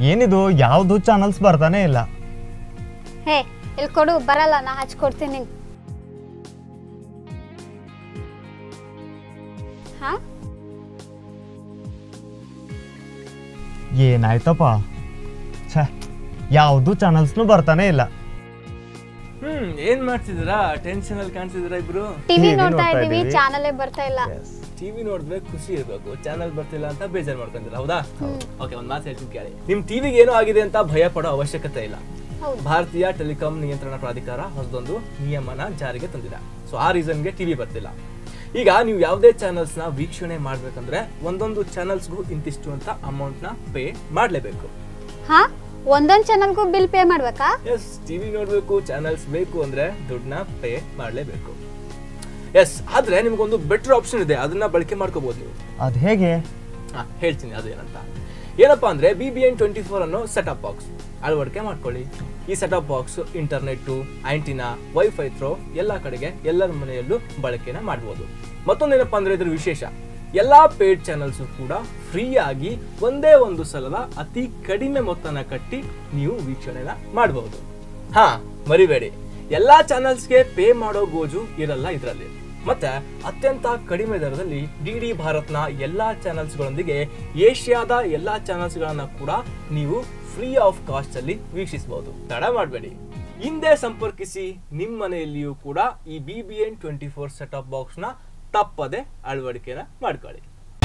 ಏನಿದು ಯಾವುದು ಚಾನಲ್ಸ್ ಬರ್ತಾನೆ ಇಲ್ಲ ಹೇ ಇಲ್ಲಿ ಕೊಡು ಬರಲ್ಲ ನಾ ಹಚ್ಕೊಡ್ತೀನಿ ನಿಂಗೆ ಹಾ ಏನಾಯ್ತಪ್ಪ ಛೇ ಯಾವುದು ಚಾನಲ್ಸ್ನು ಬರ್ತಾನೆ ಇಲ್ಲ ಹ್ಮ್ ಏನ್ ಮಾಡ್ತಿದ್ದೀರಾ ಟೆನ್ಷನ್ ಅಲ್ಲಿ ಕಾಣ್ತಿದ್ದೀರಾ ಇಬ್ರು ಟಿವಿ TV ನೋಡ್ತಾ ನೋಡ್ತಾ ಇದೀವಿ ಇದೀವಿ. ಚಾನಲೇ ಬರ್ತಾ ಇಲ್ಲ ಟಿವಿ ನೋಡಿದ್ರೆ ಖುಷಿ ಇರ್ಬೇಕು ಚಾನಲ್ ಬರ್ತಿಲ್ಲ ಅಂತ ಬೇಜಾರ್ ಮಾಡ್ಕೊಂತೀರಾ ಹೌದಾ ಓಕೆ ಒಂದ್ ಮಾತು ಹೇಳ್ತೀನಿ ಕೇಳಿ ನಿಮ್ ಟಿವಿಗೆ ಏನೋ ಆಗಿದೆ ಅಂತ ಭಯ ಪಡೋ ಅವಶ್ಯಕತೆ ಇಲ್ಲ ಹೌದು ಭಾರತೀಯ ಟೆಲಿಕಾಂ ನಿಯಂತ್ರಣ ಪ್ರಾಧಿಕಾರ ಹೊಸದೊಂದು ನಿಯಮನ ಜಾರಿಗೆ ತಂದಿದೆ ಸೊ ಆ ರೀಸನ್ಗೆ ಟಿವಿ ಬರ್ತಿಲ್ಲ ಈಗ ನೀವು ಯಾವುದೇ ಚಾನಲ್ಸ್ ನ ವೀಕ್ಷಣೆ ಮಾಡ್ಬೇಕಂದ್ರೆ ಒಂದೊಂದು ಚಾನಲ್ಸ್ಗೂ ಇಂತಿಷ್ಟು ಅಂತ ಅಮೌಂಟ್ ನ ಪೇ ಮಾಡ್ಲೇಬೇಕು ಹಾ ಒಂದೊಂದ್ ಚಾನಲ್ಗೂ ಬಿಲ್ ಪೇ ಮಾಡ್ಬೇಕಾ ಎಸ್ ಟಿವಿ ನೋಡ್ಬೇಕು ಚಾನಲ್ಸ್ ಬೇಕು ಅಂದ್ರೆ ದುಡ್ಡನ್ನ ಪೇ ಮಾಡ್ಲೇಬೇಕು ಎಸ್ ಆದ್ರೆ ನಿಮ್ಗೊಂದು ಬೆಟರ್ ಆಪ್ಷನ್ ಇದೆ ಅದನ್ನ ಬಳಕೆ ಮಾಡ್ಕೋಬಹುದು ನೀವು ಅದು ಹೇಗೆ ಹಾ ಹೇಳ್ತೀನಿ ಅದು ಏನಂತ ಏನಪ್ಪಾ ಅಂದ್ರೆ B B N twenty four ಅನ್ನೋ ಸೆಟಪ್ ಬಾಕ್ಸ್ ಅಳವಡಿಕೆ ಮಾಡ್ಕೊಳ್ಳಿ ಈ setup box internet antenna wifi through ಎಲ್ಲಾ ಕಡೆಗೆ ಎಲ್ಲರ ಮನೆಯಲ್ಲೂ ಬಳಕೆನ ಮಾಡ್ಬೋದು ಮತ್ತೊಂದೇನಪ್ಪಾ ಅಂದ್ರೆ ಇದ್ರ ವಿಶೇಷ ಎಲ್ಲಾ ಪೇಡ್ ಚಾನಲ್ಸ್ ಕೂಡ ಫ್ರೀ ಆಗಿ ಒಂದೇ ಒಂದು ಸಲದ ಅತಿ ಕಡಿಮೆ ಮೊತ್ತನ ಕಟ್ಟಿ ನೀವು ವೀಕ್ಷಣೆನ ಮಾಡಬಹುದು ಹಾ ಮರಿಬೇಡಿ ಎಲ್ಲಾ ಚಾನಲ್ಸ್ಗೆ ಪೇ ಮಾಡೋ ಗೋಜು ಇರಲ್ಲ ಇದರಲ್ಲಿ ಮತ್ತೆ ಅತ್ಯಂತ ಕಡಿಮೆ ದರದಲ್ಲಿ ಡಿ ಡಿ ಭಾರತ್ನ ಎಲ್ಲಾ ಚಾನಲ್ಸ್ಗಳೊಂದಿಗೆ ಏಷ್ಯಾದ ಎಲ್ಲಾ ಚಾನಲ್ಸ್ಗಳನ್ನ ಕೂಡ ನೀವು ಫ್ರೀ ಆಫ್ ಕಾಸ್ಟ್ ಅಲ್ಲಿ ವೀಕ್ಷಿಸಬಹುದು ತಡ ಮಾಡಬೇಡಿ ಹಿಂದೆ ಸಂಪರ್ಕಿಸಿ ನಿಮ್ಮ ಮನೆಯಲ್ಲಿಯೂ ಕೂಡ ಈ B B N twenty four setup box ನ ತಪ್ಪದೆ ಅಳವಡಿಕೆನ ಮಾಡ್ಕೊಳ್ಳಿ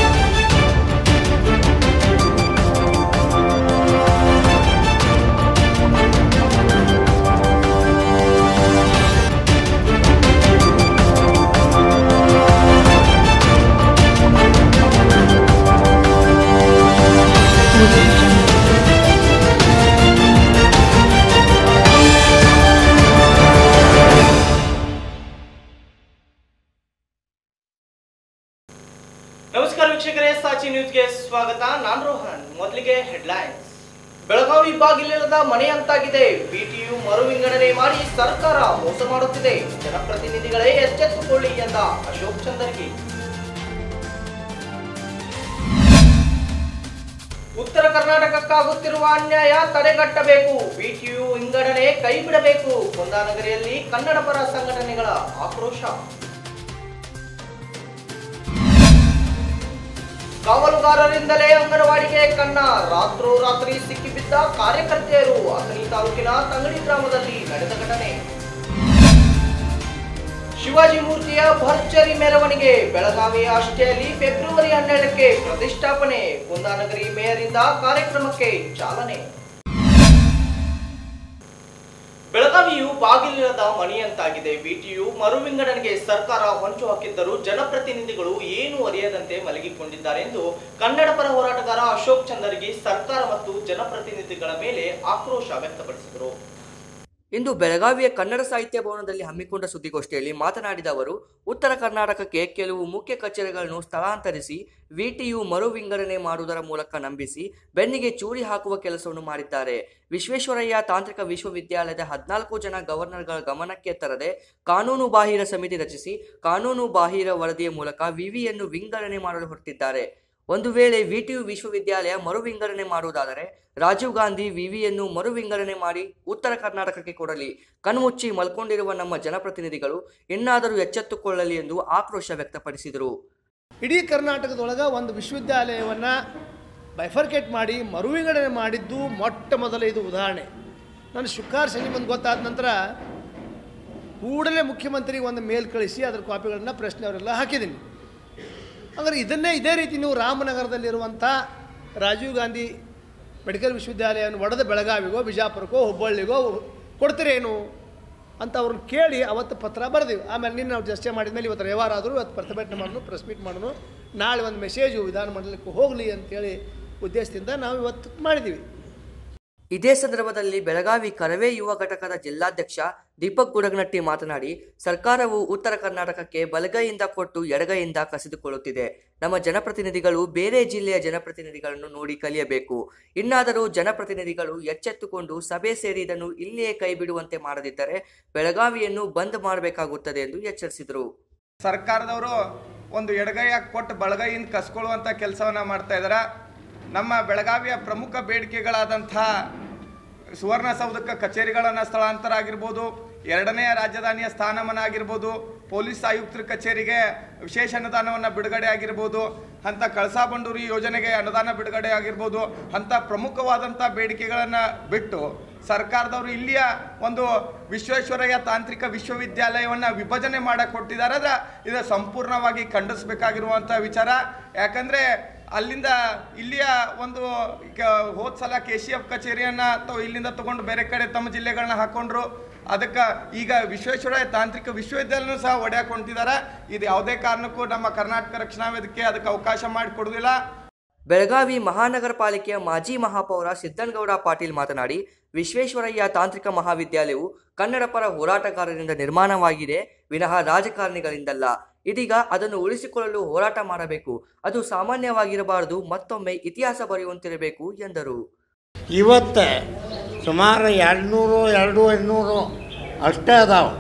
ನಮಸ್ಕಾರ ವೀಕ್ಷಕರೇ ಸಾಚಿ ನ್ಯೂಸ್ಗೆ ಸ್ವಾಗತ ನಾನು ರೋಹನ್ ಮೊದಲಿಗೆ ಹೆಡ್ಲೈನ್ಸ್ ಬೆಳಗಾವಿ ಬಾಗಿಲಿಲ್ಲದ ಮನೆಯಂತಾಗಿದೆ ಬಿಟಿಯು ಮರು ವಿಂಗಡಣೆ ಮಾಡಿ ಸರ್ಕಾರ ಮೋಸ ಮಾಡುತ್ತಿದೆ ಜನಪ್ರತಿನಿಧಿಗಳೇ ಎಚ್ಚೆತ್ತುಕೊಳ್ಳಿ ಎಂದ ಅಶೋಕ್ ಚಂದರ್ಗಿ ಉತ್ತರ ಕರ್ನಾಟಕಕ್ಕಾಗುತ್ತಿರುವ ಅನ್ಯಾಯ ತಡೆಗಟ್ಟಬೇಕು ಬಿಟಿಯು ವಿಂಗಡಣೆ ಕೈ ಬಿಡಬೇಕು ಕುಂದಾನಗರಿಯಲ್ಲಿ ಕನ್ನಡ ಪರ ಸಂಘಟನೆಗಳ ಆಕ್ರೋಶ ಕಾವಲುಗಾರರಿಂದಲೇ ಅಂಗನವಾಡಿಗೆ ಕನ್ನ ರಾತ್ರೋರಾತ್ರಿ ಸಿಕ್ಕಿಬಿದ್ದ ಕಾರ್ಯಕರ್ತೆಯರು ಅಥಣಿ ತಾಲೂಕಿನ ತಂಗಡಿ ಗ್ರಾಮದಲ್ಲಿ ನಡೆದ ಘಟನೆ ಶಿವಾಜಿ ಮೂರ್ತಿಯ ಭರ್ಜರಿ ಮೆರವಣಿಗೆ ಬೆಳಗಾವಿ ಅಷ್ಟೇಯಲ್ಲಿ ಫೆಬ್ರವರಿ ಹನ್ನೆರಡಕ್ಕೆ ಪ್ರತಿಷ್ಠಾಪನೆ ಕುಂದಾನಗರಿ ಮೇಯರಿಂದ ಕಾರ್ಯಕ್ರಮಕ್ಕೆ ಚಾಲನೆ ಬೆಳಗಾವಿಯು ಬಾಗಿಲಿಲ್ಲದ ಮಣಿಯಂತಾಗಿದೆ ಬಿಟಿಯು ಮರು ವಿಂಗಡಣೆಗೆ ಸರ್ಕಾರ ಹೊಂಚು ಹಾಕಿದ್ದರೂ ಜನಪ್ರತಿನಿಧಿಗಳು ಏನು ಅರಿಯದಂತೆ ಮಲಗಿಕೊಂಡಿದ್ದಾರೆ ಎಂದು ಕನ್ನಡ ಪರ ಹೋರಾಟಗಾರ ಅಶೋಕ್ ಚಂದರ್ಗಿ ಸರ್ಕಾರ ಮತ್ತು ಜನಪ್ರತಿನಿಧಿಗಳ ಮೇಲೆ ಆಕ್ರೋಶ ವ್ಯಕ್ತಪಡಿಸಿದರು ಇಂದು ಬೆಳಗಾವಿಯ ಕನ್ನಡ ಸಾಹಿತ್ಯ ಭವನದಲ್ಲಿ ಹಮ್ಮಿಕೊಂಡ ಸುದ್ದಿಗೋಷ್ಠಿಯಲ್ಲಿ ಮಾತನಾಡಿದ ಅವರು ಉತ್ತರ ಕರ್ನಾಟಕಕ್ಕೆ ಕೆಲವು ಮುಖ್ಯ ಕಚೇರಿಗಳನ್ನು ಸ್ಥಳಾಂತರಿಸಿ ವಿಟಿಯು ಮರು ವಿಂಗಡಣೆ ಮಾಡುವುದರ ಮೂಲಕ ನಂಬಿಸಿ ಬೆನ್ನಿಗೆ ಚೂರಿ ಹಾಕುವ ಕೆಲಸವನ್ನು ಮಾಡಿದ್ದಾರೆ ವಿಶ್ವೇಶ್ವರಯ್ಯ ತಾಂತ್ರಿಕ ವಿಶ್ವವಿದ್ಯಾಲಯದ ಹದಿನಾಲ್ಕು ಜನ ಗವರ್ನರ್ಗಳ ಗಮನಕ್ಕೆ ತರದೆ ಕಾನೂನು ಬಾಹಿರ ಸಮಿತಿ ರಚಿಸಿ ಕಾನೂನು ಬಾಹಿರ ವರದಿಯ ಮೂಲಕ ವಿವಿಯನ್ನು ವಿಂಗಡಣೆ ಮಾಡಲು ಹೊರಟಿದ್ದಾರೆ ಒಂದು ವೇಳೆ ವಿಟಿಯು ವಿಶ್ವವಿದ್ಯಾಲಯ ಮರು ವಿಂಗಡಣೆ ಮಾಡುವುದಾದರೆ ರಾಜೀವ್ ಗಾಂಧಿ ವಿವಿಯನ್ನು ಮರು ವಿಂಗಡಣೆ ಮಾಡಿ ಉತ್ತರ ಕರ್ನಾಟಕಕ್ಕೆ ಕೊಡಲಿ ಕಣ್ಮುಚ್ಚಿ ಮಲ್ಕೊಂಡಿರುವ ನಮ್ಮ ಜನಪ್ರತಿನಿಧಿಗಳು ಇನ್ನಾದರೂ ಎಚ್ಚೆತ್ತುಕೊಳ್ಳಲಿ ಎಂದು ಆಕ್ರೋಶ ವ್ಯಕ್ತಪಡಿಸಿದರು ಇಡೀ ಕರ್ನಾಟಕದೊಳಗೆ ಒಂದು ವಿಶ್ವವಿದ್ಯಾಲಯವನ್ನು ಬೈಫರ್ಕೇಟ್ ಮಾಡಿ ಮರುವಿಂಗಡಣೆ ಮಾಡಿದ್ದು ಮೊಟ್ಟ ಮೊದಲ ಇದು ಉದಾಹರಣೆ ನಾನು ಶುಕ್ರಾರ ಶನಿ ಬಂದು ಗೊತ್ತಾದ ನಂತರ ಕೂಡಲೇ ಮುಖ್ಯಮಂತ್ರಿಗೆ ಒಂದು ಮೇಲ್ ಕಳಿಸಿ ಅದರ ಕಾಪಿಗಳನ್ನು ಪ್ರಶ್ನೆ ಅವರೆಲ್ಲ ಹಾಕಿದ್ದೀನಿ ಅಂದರೆ ಇದನ್ನೇ ಇದೇ ರೀತಿ ನೀವು ರಾಮನಗರದಲ್ಲಿರುವಂಥ ರಾಜೀವ್ ಗಾಂಧಿ ಮೆಡಿಕಲ್ ವಿಶ್ವವಿದ್ಯಾಲಯವನ್ನು ಒಡೆದ ಬೆಳಗಾವಿಗೋ ಬಿಜಾಪುರಕ್ಕೋ ಹುಬ್ಬಳ್ಳಿಗೋ ಕೊಡ್ತೀರೇನು ಅಂತ ಅವ್ರನ್ನ ಕೇಳಿ ಅವತ್ತು ಪತ್ರ ಬರೆದಿವಿ ಆಮೇಲೆ ನಿನ್ನ ನಾವು ಚರ್ಚೆ ಮಾಡಿದ ಮೇಲೆ ಇವತ್ತು ರವಿವಾರ ಆದರೂ ಇವತ್ತು ಪ್ರತಿಭಟನೆ ಮಾಡೋಣ ಪ್ರೆಸ್ ಮೀಟ್ ಮಾಡೋಣ ನಾಳೆ ಒಂದು ಮೆಸೇಜು ವಿಧಾನಮಂಡಲಕ್ಕೆ ಹೋಗಲಿ ಅಂತೇಳಿ ಉದ್ದೇಶದಿಂದ ನಾವು ಇವತ್ತು ಮಾಡಿದ್ದೀವಿ ಇದೇ ಸಂದರ್ಭದಲ್ಲಿ ಬೆಳಗಾವಿ ಕರವೇ ಯುವ ಘಟಕದ ಜಿಲ್ಲಾಧ್ಯಕ್ಷ ದೀಪಕ್ ಗುಡಗನಟ್ಟಿ ಮಾತನಾಡಿ ಸರ್ಕಾರವು ಉತ್ತರ ಕರ್ನಾಟಕಕ್ಕೆ ಬಲಗೈಯಿಂದ ಕೊಟ್ಟು ಎಡಗೈಯಿಂದ ಕಸಿದುಕೊಳ್ಳುತ್ತಿದೆ ನಮ್ಮ ಜನಪ್ರತಿನಿಧಿಗಳು ಬೇರೆ ಜಿಲ್ಲೆಯ ಜನಪ್ರತಿನಿಧಿಗಳನ್ನು ನೋಡಿ ಕಲಿಯಬೇಕು ಇನ್ನಾದರೂ ಜನಪ್ರತಿನಿಧಿಗಳು ಎಚ್ಚೆತ್ತುಕೊಂಡು ಸಭೆ ಸೇರಿ ಇದನ್ನು ಇಲ್ಲಿಯೇ ಕೈ ಬಿಡುವಂತೆ ಮಾಡದಿದ್ದರೆ ಬೆಳಗಾವಿಯನ್ನು ಬಂದ್ ಮಾಡಬೇಕಾಗುತ್ತದೆ ಎಂದು ಎಚ್ಚರಿಸಿದರು ಸರ್ಕಾರದವರು ಒಂದು ಎಡಗೈ ಕೊಟ್ಟು ಬಲಗೈಯಿಂದ ಕಸ್ಕೊಳ್ಳುವಂಥ ಕೆಲಸವನ್ನ ಮಾಡ್ತಾ ಇದ್ದಾರೆ ನಮ್ಮ ಬೆಳಗಾವಿಯ ಪ್ರಮುಖ ಬೇಡಿಕೆಗಳಾದಂಥ ಸುವರ್ಣಸೌಧಕ್ಕೆ ಕಚೇರಿಗಳನ್ನು ಸ್ಥಳಾಂತರ ಆಗಿರ್ಬೋದು ಎರಡನೆಯ ರಾಜಧಾನಿಯ ಸ್ಥಾನಮಾನ ಆಗಿರ್ಬೋದು ಪೊಲೀಸ್ ಆಯುಕ್ತರ ಕಚೇರಿಗೆ ವಿಶೇಷ ಅನುದಾನವನ್ನು ಬಿಡುಗಡೆ ಆಗಿರ್ಬೋದು ಅಂಥ ಕಳಸಾ ಬಂಡೂರಿ ಯೋಜನೆಗೆ ಅನುದಾನ ಬಿಡುಗಡೆ ಆಗಿರ್ಬೋದು ಅಂಥ ಪ್ರಮುಖವಾದಂಥ ಬೇಡಿಕೆಗಳನ್ನು ಬಿಟ್ಟು ಸರ್ಕಾರದವರು ಇಲ್ಲಿಯ ಒಂದು ವಿಶ್ವೇಶ್ವರಯ್ಯ ತಾಂತ್ರಿಕ ವಿಶ್ವವಿದ್ಯಾಲಯವನ್ನು ವಿಭಜನೆ ಮಾಡಕ್ಕೆ ಕೊಟ್ಟಿದ್ದಾರೆ ಅಂದ್ರೆ ಇದು ಸಂಪೂರ್ಣವಾಗಿ ಖಂಡಿಸಬೇಕಾಗಿರುವಂಥ ವಿಚಾರ ಯಾಕಂದರೆ ಅಲ್ಲಿಂದ ಇಲ್ಲಿಯ ಒಂದು ಹೋದ ಸಲ ಕೆ ಸಿ ಎಫ್ ಕಚೇರಿಯನ್ನು ತಾವು ಇಲ್ಲಿಂದ ತಗೊಂಡು ಬೇರೆ ಕಡೆ ತಮ್ಮ ಜಿಲ್ಲೆಗಳನ್ನ ಹಾಕೊಂಡ್ರು ಅದಕ್ಕೆ ಈಗ ವಿಶ್ವೇಶ್ವರಯ್ಯ ತಾಂತ್ರಿಕ ವಿಶ್ವವಿದ್ಯಾಲಯನೂ ಸಹ ಒಡೆಯಕ್ಕೆ ಹೊಂಟಿದ್ದಾರೆ ಇದು ಯಾವುದೇ ಕಾರಣಕ್ಕೂ ನಮ್ಮ ಕರ್ನಾಟಕ ರಕ್ಷಣಾ ವೇದಿಕೆ ಅದಕ್ಕೆ ಅವಕಾಶ ಮಾಡಿಕೊಡುವುದಿಲ್ಲ ಬೆಳಗಾವಿ ಮಹಾನಗರ ಪಾಲಿಕೆಯ ಮಾಜಿ ಮಹಾಪೌರ ಸಿದ್ದನಗೌಡ ಪಾಟೀಲ್ ಮಾತನಾಡಿ ವಿಶ್ವೇಶ್ವರಯ್ಯ ತಾಂತ್ರಿಕ ಮಹಾವಿದ್ಯಾಲಯವು ಕನ್ನಡ ಪರ ಹೋರಾಟಗಾರರಿಂದ ನಿರ್ಮಾಣವಾಗಿದೆ ವಿನಃ ರಾಜಕಾರಣಿಗಳಿಂದಲ್ಲ ಇದೀಗ ಅದನ್ನು ಉಳಿಸಿಕೊಳ್ಳಲು ಹೋರಾಟ ಮಾಡಬೇಕು ಅದು ಸಾಮಾನ್ಯವಾಗಿರಬಾರದು ಮತ್ತೊಮ್ಮೆ ಇತಿಹಾಸ ಬರೆಯುವಂತಿರಬೇಕು ಎಂದರು ಇವತ್ತು ಸುಮಾರು ಎರಡುನೂರು ಎರಡು ಇನ್ನೂರು ಅಷ್ಟೇ ಅದಾವೆ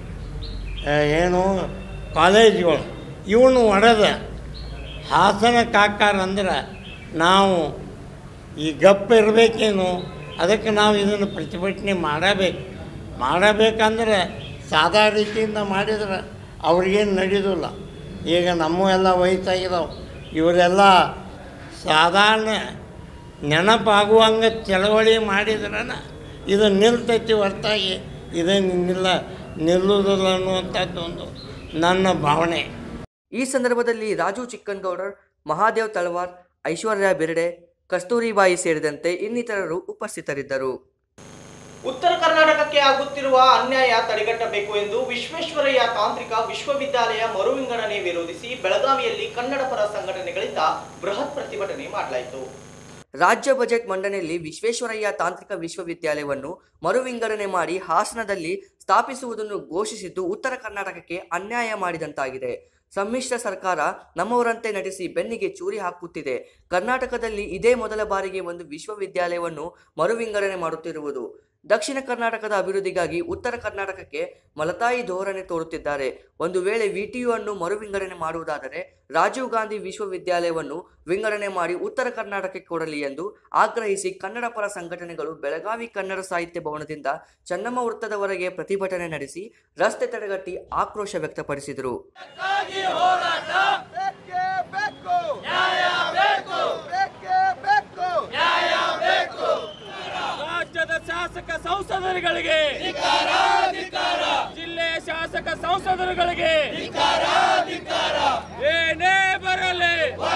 ಏನು ಕಾಲೇಜುಗಳು ಇವನು ಒಡೆದ ಹಾಸನಕ್ಕೆ ಹಾಕಾರಂದ್ರೆ ನಾವು ಈ ಗಪ್ಪ ಇರಬೇಕೇನು ಅದಕ್ಕೆ ನಾವು ಇದನ್ನು ಪ್ರತಿಭಟನೆ ಮಾಡಬೇಕು ಮಾಡಬೇಕಂದ್ರೆ ಸಾದಾ ರೀತಿಯಿಂದ ಮಾಡಿದ್ರೆ ಅವ್ರಿಗೇನು ನಡೆಯೋದಿಲ್ಲ ಈಗ ನಮ್ಮ ಎಲ್ಲ ವಯಸ್ಸಾಗಿದಾವೆ ಇವರೆಲ್ಲ ಸಾಧಾರಣ ನೆನಪಾಗುವಂಗೆ ಚಳವಳಿ ಮಾಡಿದ್ರನ ಇದು ನಿಲ್ತೈತಿ ಹೊರತಾಗಿ ಇದನ್ನು ನಿಲ್ಲ ನಿಲ್ಲುವುದಿಲ್ಲ ಅನ್ನುವಂಥದ್ದು ಒಂದು ನನ್ನ ಭಾವನೆ ಈ ಸಂದರ್ಭದಲ್ಲಿ ರಾಜು ಚಿಕ್ಕನಗೌಡರ್ ಮಹಾದೇವ್ ತಳವಾರ್ ಐಶ್ವರ್ಯ ಬಿರ್ಡೆ ಕಸ್ತೂರಿಬಾಯಿ ಸೇರಿದಂತೆ ಇನ್ನಿತರರು ಉಪಸ್ಥಿತರಿದ್ದರು ಉತ್ತರ ಕರ್ನಾಟಕಕ್ಕೆ ಆಗುತ್ತಿರುವ ಅನ್ಯಾಯ ತಡೆಗಟ್ಟಬೇಕು ಎಂದು ವಿಶ್ವೇಶ್ವರಯ್ಯ ತಾಂತ್ರಿಕ ವಿಶ್ವವಿದ್ಯಾಲಯ ಮರುವಿಂಗಡಣೆ ವಿರೋಧಿಸಿ ಬೆಳಗಾವಿಯಲ್ಲಿ ಕನ್ನಡ ಪರ ಸಂಘಟನೆಗಳಿಂದ ಬೃಹತ್ ಪ್ರತಿಭಟನೆ ಮಾಡಲಾಯಿತು ರಾಜ್ಯ ಬಜೆಟ್ ಮಂಡನೆಯಲ್ಲಿ ವಿಶ್ವೇಶ್ವರಯ್ಯ ತಾಂತ್ರಿಕ ವಿಶ್ವವಿದ್ಯಾಲಯವನ್ನು ಮರುವಿಂಗಡಣೆ ಮಾಡಿ ಹಾಸನದಲ್ಲಿ ಸ್ಥಾಪಿಸುವುದನ್ನು ಘೋಷಿಸಿದ್ದು ಉತ್ತರ ಕರ್ನಾಟಕಕ್ಕೆ ಅನ್ಯಾಯ ಮಾಡಿದಂತಾಗಿದೆ ಸಮ್ಮಿಶ್ರ ಸರ್ಕಾರ ನಮ್ಮವರಂತೆ ನಟಿಸಿ ಬೆನ್ನಿಗೆ ಚೂರಿ ಹಾಕುತ್ತಿದೆ ಕರ್ನಾಟಕದಲ್ಲಿ ಇದೇ ಮೊದಲ ಬಾರಿಗೆ ಒಂದು ವಿಶ್ವವಿದ್ಯಾಲಯವನ್ನು ಮರುವಿಂಗಡಣೆ ಮಾಡುತ್ತಿರುವುದು ದಕ್ಷಿಣ ಕರ್ನಾಟಕದ ಅಭಿವೃದ್ಧಿಗಾಗಿ ಉತ್ತರ ಕರ್ನಾಟಕಕ್ಕೆ ಮಲತಾಯಿ ಧೋರಣೆ ತೋರುತ್ತಿದ್ದಾರೆ ಒಂದು ವೇಳೆ ವಿಟಿಯು ಅನ್ನು ಮರುವಿಂಗಡಣೆ ಮಾಡುವುದಾದರೆ ರಾಜೀವ್ ಗಾಂಧಿ ವಿಶ್ವವಿದ್ಯಾಲಯವನ್ನು ವಿಂಗಡಣೆ ಮಾಡಿ ಉತ್ತರ ಕರ್ನಾಟಕಕ್ಕೆ ಕೊಡಲಿ ಎಂದು ಆಗ್ರಹಿಸಿ ಕನ್ನಡ ಪರ ಸಂಘಟನೆಗಳು ಬೆಳಗಾವಿ ಕನ್ನಡ ಸಾಹಿತ್ಯ ಭವನದಿಂದ ಚೆನ್ನಮ್ಮ ವೃತ್ತದವರೆಗೆ ಪ್ರತಿಭಟನೆ ನಡೆಸಿ ರಸ್ತೆ ತಡೆಗಟ್ಟಿ ಆಕ್ರೋಶ ವ್ಯಕ್ತಪಡಿಸಿದರು ರಾಜ್ಯದ ಶಾಸಕ ಸಂಸದರುಗಳಿಗೆ ಜಿಲ್ಲೆಯ ಶಾಸಕ ಸಂಸದರುಗಳಿಗೆ ಏನೇ ಬರಲಿ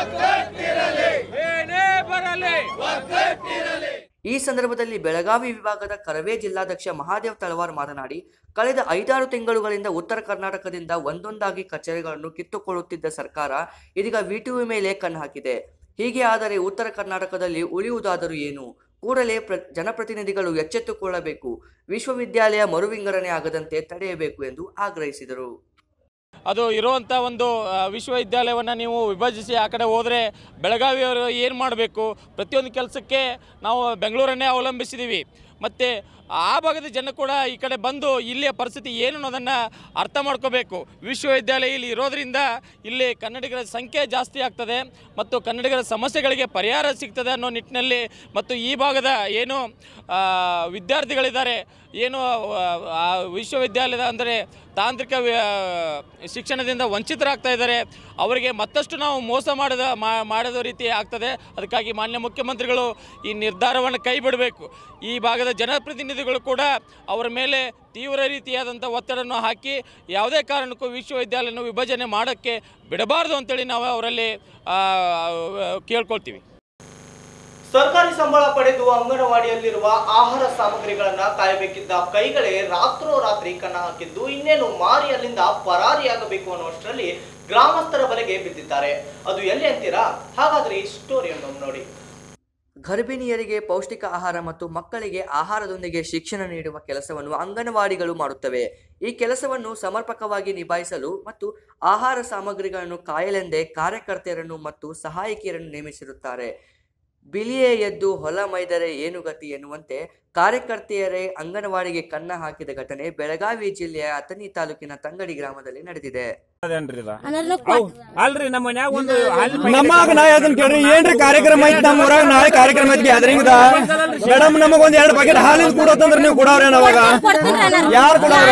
ಏನೇ ಬರಲಿ ಈ ಸಂದರ್ಭದಲ್ಲಿ ಬೆಳಗಾವಿ ವಿಭಾಗದ ಕರವೇ ಜಿಲ್ಲಾಧ್ಯಕ್ಷ ಮಹಾದೇವ್ ತಳವಾರ್ ಮಾತನಾಡಿ ಕಳೆದ ಐದಾರು ತಿಂಗಳುಗಳಿಂದ ಉತ್ತರ ಕರ್ನಾಟಕದಿಂದ ಒಂದೊಂದಾಗಿ ಕಚೇರಿಗಳನ್ನು ಕಿತ್ತುಕೊಳ್ಳುತ್ತಿದ್ದ ಸರ್ಕಾರ ಇದೀಗ ವಿಟಿಯು ಮೇಲೆ ಕಣ್ಣು ಹಾಕಿದೆ ಹೀಗೆ ಆದರೆ ಉತ್ತರ ಕರ್ನಾಟಕದಲ್ಲಿ ಉಳಿಯುವುದಾದರೂ ಏನು ಕೂಡಲೇ ಪ್ರ ಜನಪ್ರತಿನಿಧಿಗಳು ಎಚ್ಚೆತ್ತುಕೊಳ್ಳಬೇಕು ವಿಶ್ವವಿದ್ಯಾಲಯ ಮರುವಿಂಗಡಣೆ ಆಗದಂತೆ ತಡೆಯಬೇಕು ಎಂದು ಆಗ್ರಹಿಸಿದರು ಅದು ಇರುವಂಥ ಒಂದು ಆ, ವಿಶ್ವವಿದ್ಯಾಲಯವನ್ನು ನೀವು ವಿಭಜಿಸಿ ಆ ಕಡೆ ಹೋದರೆ ಬೆಳಗಾವಿಯವರು ಏನು ಮಾಡಬೇಕು ಪ್ರತಿಯೊಂದು ಕೆಲಸಕ್ಕೆ ನಾವು ಬೆಂಗಳೂರನ್ನೇ ಅವಲಂಬಿಸಿದ್ದೀವಿ ಮತ್ತು ಆ ಭಾಗದ ಜನ ಕೂಡ ಈ ಕಡೆ ಬಂದು ಇಲ್ಲಿಯ ಪರಿಸ್ಥಿತಿ ಏನು ಅನ್ನೋದನ್ನು ಅರ್ಥ ಮಾಡ್ಕೋಬೇಕು ವಿಶ್ವವಿದ್ಯಾಲಯ ಇಲ್ಲಿ ಇರೋದ್ರಿಂದ ಇಲ್ಲಿ ಕನ್ನಡಿಗರ ಸಂಖ್ಯೆ ಜಾಸ್ತಿ ಆಗ್ತದೆ ಮತ್ತು ಕನ್ನಡಿಗರ ಸಮಸ್ಯೆಗಳಿಗೆ ಪರಿಹಾರ ಸಿಗ್ತದೆ ಅನ್ನೋ ನಿಟ್ಟಿನಲ್ಲಿ ಮತ್ತು ಈ ಭಾಗದ ಏನು ಆ, ವಿದ್ಯಾರ್ಥಿಗಳಿದ್ದಾರೆ ಏನು ಆ, ಆ ವಿಶ್ವವಿದ್ಯಾಲಯದ ಅಂದರೆ ತಾಂತ್ರಿಕ ವಿ- ಆ, ಶಿಕ್ಷಣದಿಂದ ವಂಚಿತರಾಗ್ತಾ ಇದ್ದಾರೆ ಅವರಿಗೆ ಮತ್ತಷ್ಟು ನಾವು ಮೋಸ ಮಾಡದ ಮಾ- ಮಾಡದ ರೀತಿ ಆಗ್ತದೆ ಅದಕ್ಕಾಗಿ ಮಾನ್ಯ ಮುಖ್ಯಮಂತ್ರಿಗಳು ಈ ನಿರ್ಧಾರವನ್ನು ಕೈ ಬಿಡಬೇಕು ಈ ಭಾಗದ ಜನಪ್ರತಿನಿಧಿಗಳು ಕೂಡ ಅವರ ಮೇಲೆ ತೀವ್ರ ರೀತಿಯಾದಂಥ ಒತ್ತಡವನ್ನು ಹಾಕಿ ಯಾವುದೇ ಕಾರಣಕ್ಕೂ ವಿಶ್ವವಿದ್ಯಾಲಯನ ವಿಭಜನೆ ಮಾಡೋಕ್ಕೆ ಬಿಡಬಾರ್ದು ಅಂತೇಳಿ ನಾವು ಅವರಲ್ಲಿ ಆ, ಕೇಳ್ಕೊಳ್ತೀವಿ ಸರ್ಕಾರಿ ಸಂಬಳ ಪಡೆದು ಅಂಗನವಾಡಿಯಲ್ಲಿರುವ ಆಹಾರ ಸಾಮಗ್ರಿಗಳನ್ನ ಕಾಯಬೇಕಿದ್ದ ಕೈಗಳೇ ರಾತ್ರೋರಾತ್ರಿ ಕನ್ನ ಹಾಕಿದ್ದು ಇನ್ನೇನು ಮಾರಿ ಅಲ್ಲಿಂದ ಪರಾರಿಯಾಗಬೇಕು ಅನ್ನುವಷ್ಟರಲ್ಲಿ ಗ್ರಾಮಸ್ಥರ ಬಲೆಗೆ ಬಿದ್ದಿದ್ದಾರೆ ಅದು ಎಲ್ಲಿ ಅಂತೀರಾ ಹಾಗಾದ್ರೆ ಈ ಸ್ಟೋರಿಯನ್ನು ನೋಡಿ ಗರ್ಭಿಣಿಯರಿಗೆ ಪೌಷ್ಟಿಕ ಆಹಾರ ಮತ್ತು ಮಕ್ಕಳಿಗೆ ಆಹಾರದೊಂದಿಗೆ ಶಿಕ್ಷಣ ನೀಡುವ ಕೆಲಸವನ್ನು ಅಂಗನವಾಡಿಗಳು ಮಾಡುತ್ತವೆ ಈ ಕೆಲಸವನ್ನು ಸಮರ್ಪಕವಾಗಿ ನಿಭಾಯಿಸಲು ಮತ್ತು ಆಹಾರ ಸಾಮಗ್ರಿಗಳನ್ನು ಕಾಯಲೆಂದೇ ಕಾರ್ಯಕರ್ತೆಯರನ್ನು ಮತ್ತು ಸಹಾಯಕಿಯರನ್ನು ನೇಮಿಸಿರುತ್ತಾರೆ ಬಿಳಿಯೇ ಎದ್ದು ಹೊಲ ಮೈದರೆ ಏನು ಗತಿ ಎನ್ನುವಂತೆ ಕಾರ್ಯಕರ್ತೆಯರೇ ಅಂಗನವಾಡಿಗೆ ಕನ್ನ ಹಾಕಿದ ಘಟನೆ ಬೆಳಗಾವಿ ಜಿಲ್ಲೆಯ ಅಥಣಿ ತಾಲೂಕಿನ ತಂಗಡಿ ಗ್ರಾಮದಲ್ಲಿ ನಡೆದಿದೆ ಅಲ್ರಿ ನಮ್ಮ ಮನ್ಯಾಗ ಒಂದು ನಮ್ಮಗ ನಾ ಅದನ್ನ ಕೇಳ್ರಿ ಏನ್ರಿ ಕಾರ್ಯಕ್ರಮ ಐತಿ ನಮ್ಮ ಊರಾಗ ನಾಳೆ ಕಾರ್ಯಕ್ರಮ ಐತಿ ಗ್ಯಾದರಿಂಗ್ ಮೇಡಮ್ ನಮಗ ಒಂದ್ ಎರಡ್ ಬಕೆಟ್ ಹಾಲಿಂದ ಕೊಡೋತಂದ್ರ ನೀವು ಕೊಡವ್ರೇನ ಅವಾಗ ಯಾರು ಕೊಡವ್ರ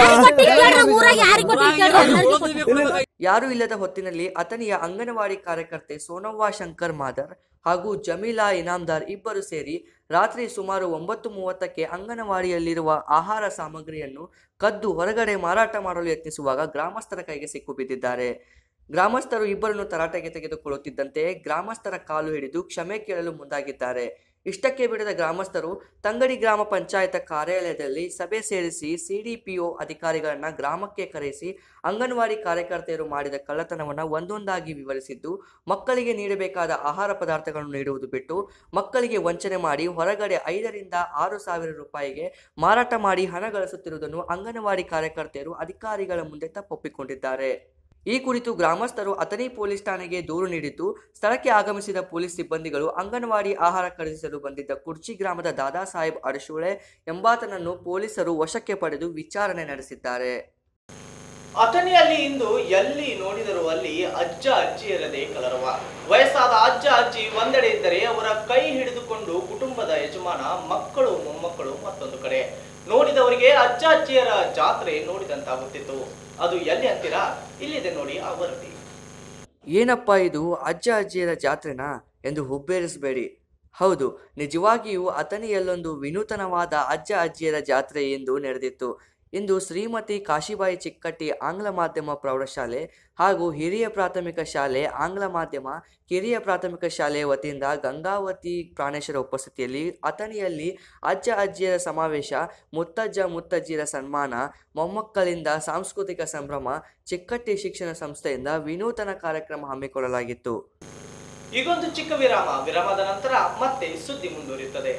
ಯಾರೂ ಇಲ್ಲದ ಹೊತ್ತಿನಲ್ಲಿ ಅಥಣಿಯ ಅಂಗನವಾಡಿ ಕಾರ್ಯಕರ್ತೆ ಸೋನವ್ವ ಶಂಕರ್ ಮಾದರ್ ಹಾಗೂ ಜಮೀಲಾ ಇನಾಮ್ದಾರ್ ಇಬ್ಬರು ಸೇರಿ ರಾತ್ರಿ ಸುಮಾರು ಒಂಬತ್ತು ಮೂವತ್ತಕ್ಕೆ ಅಂಗನವಾಡಿಯಲ್ಲಿರುವ ಆಹಾರ ಸಾಮಗ್ರಿಯನ್ನು ಕದ್ದು ಹೊರಗಡೆ ಮಾರಾಟ ಮಾಡಲು ಯತ್ನಿಸುವಾಗ ಗ್ರಾಮಸ್ಥರ ಕೈಗೆ ಸಿಕ್ಕು ಬಿದ್ದಿದ್ದಾರೆ ಗ್ರಾಮಸ್ಥರು ಇಬ್ಬರನ್ನು ತರಾಟೆಗೆ ತೆಗೆದುಕೊಳ್ಳುತ್ತಿದ್ದಂತೆ ಗ್ರಾಮಸ್ಥರ ಕಾಲು ಹಿಡಿದು ಕ್ಷಮೆ ಕೇಳಲು ಮುಂದಾಗಿದ್ದಾರೆ ಇಷ್ಟಕ್ಕೆ ಬಿಡದ ಗ್ರಾಮಸ್ಥರು ತಂಗಡಿ ಗ್ರಾಮ ಪಂಚಾಯತ ಕಾರ್ಯಾಲಯದಲ್ಲಿ ಸಭೆ ಸೇರಿಸಿ ಸಿಡಿಪಿಒ ಅಧಿಕಾರಿಗಳನ್ನ ಗ್ರಾಮಕ್ಕೆ ಕರೆಸಿ ಅಂಗನವಾಡಿ ಕಾರ್ಯಕರ್ತೆಯರು ಮಾಡಿದ ಕಳ್ಳತನವನ್ನು ಒಂದೊಂದಾಗಿ ವಿವರಿಸಿದ್ದು ಮಕ್ಕಳಿಗೆ ನೀಡಬೇಕಾದ ಆಹಾರ ಪದಾರ್ಥಗಳನ್ನು ನೀಡುವುದು ಬಿಟ್ಟು ಮಕ್ಕಳಿಗೆ ವಂಚನೆ ಮಾಡಿ ಹೊರಗಡೆ ಐದರಿಂದ ಆರು ಸಾವಿರ ರೂಪಾಯಿಗೆ ಮಾರಾಟ ಮಾಡಿ ಹಣ ಗಳಿಸುತ್ತಿರುವುದನ್ನು ಅಂಗನವಾಡಿ ಕಾರ್ಯಕರ್ತೆಯರು ಅಧಿಕಾರಿಗಳ ಮುಂದೆ ತಪ್ಪೊಪ್ಪಿಕೊಂಡಿದ್ದಾರೆ ಈ ಕುರಿತು ಗ್ರಾಮಸ್ಥರು ಅಥಣಿ ಪೊಲೀಸ್ ಠಾಣೆಗೆ ದೂರು ನೀಡಿದ್ದು ಸ್ಥಳಕ್ಕೆ ಆಗಮಿಸಿದ ಪೊಲೀಸ್ ಸಿಬ್ಬಂದಿಗಳು ಅಂಗನವಾಡಿ ಆಹಾರ ಖರೀದಿಸಲು ಬಂದಿದ್ದ ಕುರ್ಚಿ ಗ್ರಾಮದ ದಾದಾ ಸಾಹೇಬ್ ಅರಶುಳೆ ಎಂಬಾತನನ್ನು ಪೊಲೀಸರು ವಶಕ್ಕೆ ಪಡೆದು ವಿಚಾರಣೆ ನಡೆಸಿದ್ದಾರೆ ಅಥಣಿಯಲ್ಲಿ ಇಂದು ಎಲ್ಲಿ ನೋಡಿದರೂ ಅಲ್ಲಿ ಅಜ್ಜ ಅಜ್ಜಿಯರದೇ ಕಲರವ ವಯಸ್ಸಾದ ಅಜ್ಜ ಅಜ್ಜಿ ಒಂದೆಡೆ ಇದ್ದರೆ ಅವರ ಕೈ ಹಿಡಿದುಕೊಂಡು ಕುಟುಂಬದ ಯಜಮಾನ ಮಕ್ಕಳು ಮೊಮ್ಮಕ್ಕಳು ಮತ್ತೊಂದು ಕಡೆ ನೋಡಿದವರಿಗೆ ಅಜ್ಜ ಅಜ್ಜಿಯರ ಜಾತ್ರೆ ನೋಡಿದಂತಾಗುತ್ತಿತ್ತು ಅದು ಎಲ್ಲಿ ಅಂತೀರಾ ಇಲ್ಲಿದೆ ನೋಡಿ ಆ ವರದಿ ಏನಪ್ಪ ಇದು ಅಜ್ಜ ಅಜ್ಜಿಯರ ಜಾತ್ರೆನಾ ಎಂದು ಹುಬ್ಬೇರಿಸಬೇಡಿ ಹೌದು ನಿಜವಾಗಿಯೂ ಅಥಣಿಯಲ್ಲೊಂದು ವಿನೂತನವಾದ ಅಜ್ಜ ಅಜ್ಜಿಯರ ಜಾತ್ರೆ ಎಂದು ನಡೆದಿತ್ತು ಇಂದು ಶ್ರೀಮತಿ ಕಾಶಿಬಾಯಿ ಚಿಕ್ಕಟ್ಟಿ ಆಂಗ್ಲ ಮಾಧ್ಯಮ ಪ್ರೌಢಶಾಲೆ ಹಾಗೂ ಹಿರಿಯ ಪ್ರಾಥಮಿಕ ಶಾಲೆ ಆಂಗ್ಲ ಮಾಧ್ಯಮ ಕಿರಿಯ ಪ್ರಾಥಮಿಕ ಶಾಲೆಯ ವತಿಯಿಂದ ಗಂಗಾವತಿ ಪ್ರಾಣೇಶ್ವರ ಉಪಸ್ಥಿತಿಯಲ್ಲಿ ಅಥಣಿಯಲ್ಲಿ ಅಜ್ಜ ಅಜ್ಜಿಯರ ಸಮಾವೇಶ ಮುತ್ತಜ್ಜ ಮುತ್ತಜ್ಜಿಯರ ಸನ್ಮಾನ ಮೊಮ್ಮಕ್ಕಳಿಂದ ಸಾಂಸ್ಕೃತಿಕ ಸಂಭ್ರಮ ಚಿಕ್ಕಟ್ಟಿ ಶಿಕ್ಷಣ ಸಂಸ್ಥೆಯಿಂದ ವಿನೂತನ ಕಾರ್ಯಕ್ರಮ ಹಮ್ಮಿಕೊಳ್ಳಲಾಗಿತ್ತು ಈಗೊಂದು ಚಿಕ್ಕ ವಿರಾಮ ವಿರಾಮದ ನಂತರ ಮತ್ತೆ ಸುದ್ದಿ ಮುಂದುವರಿಯುತ್ತದೆ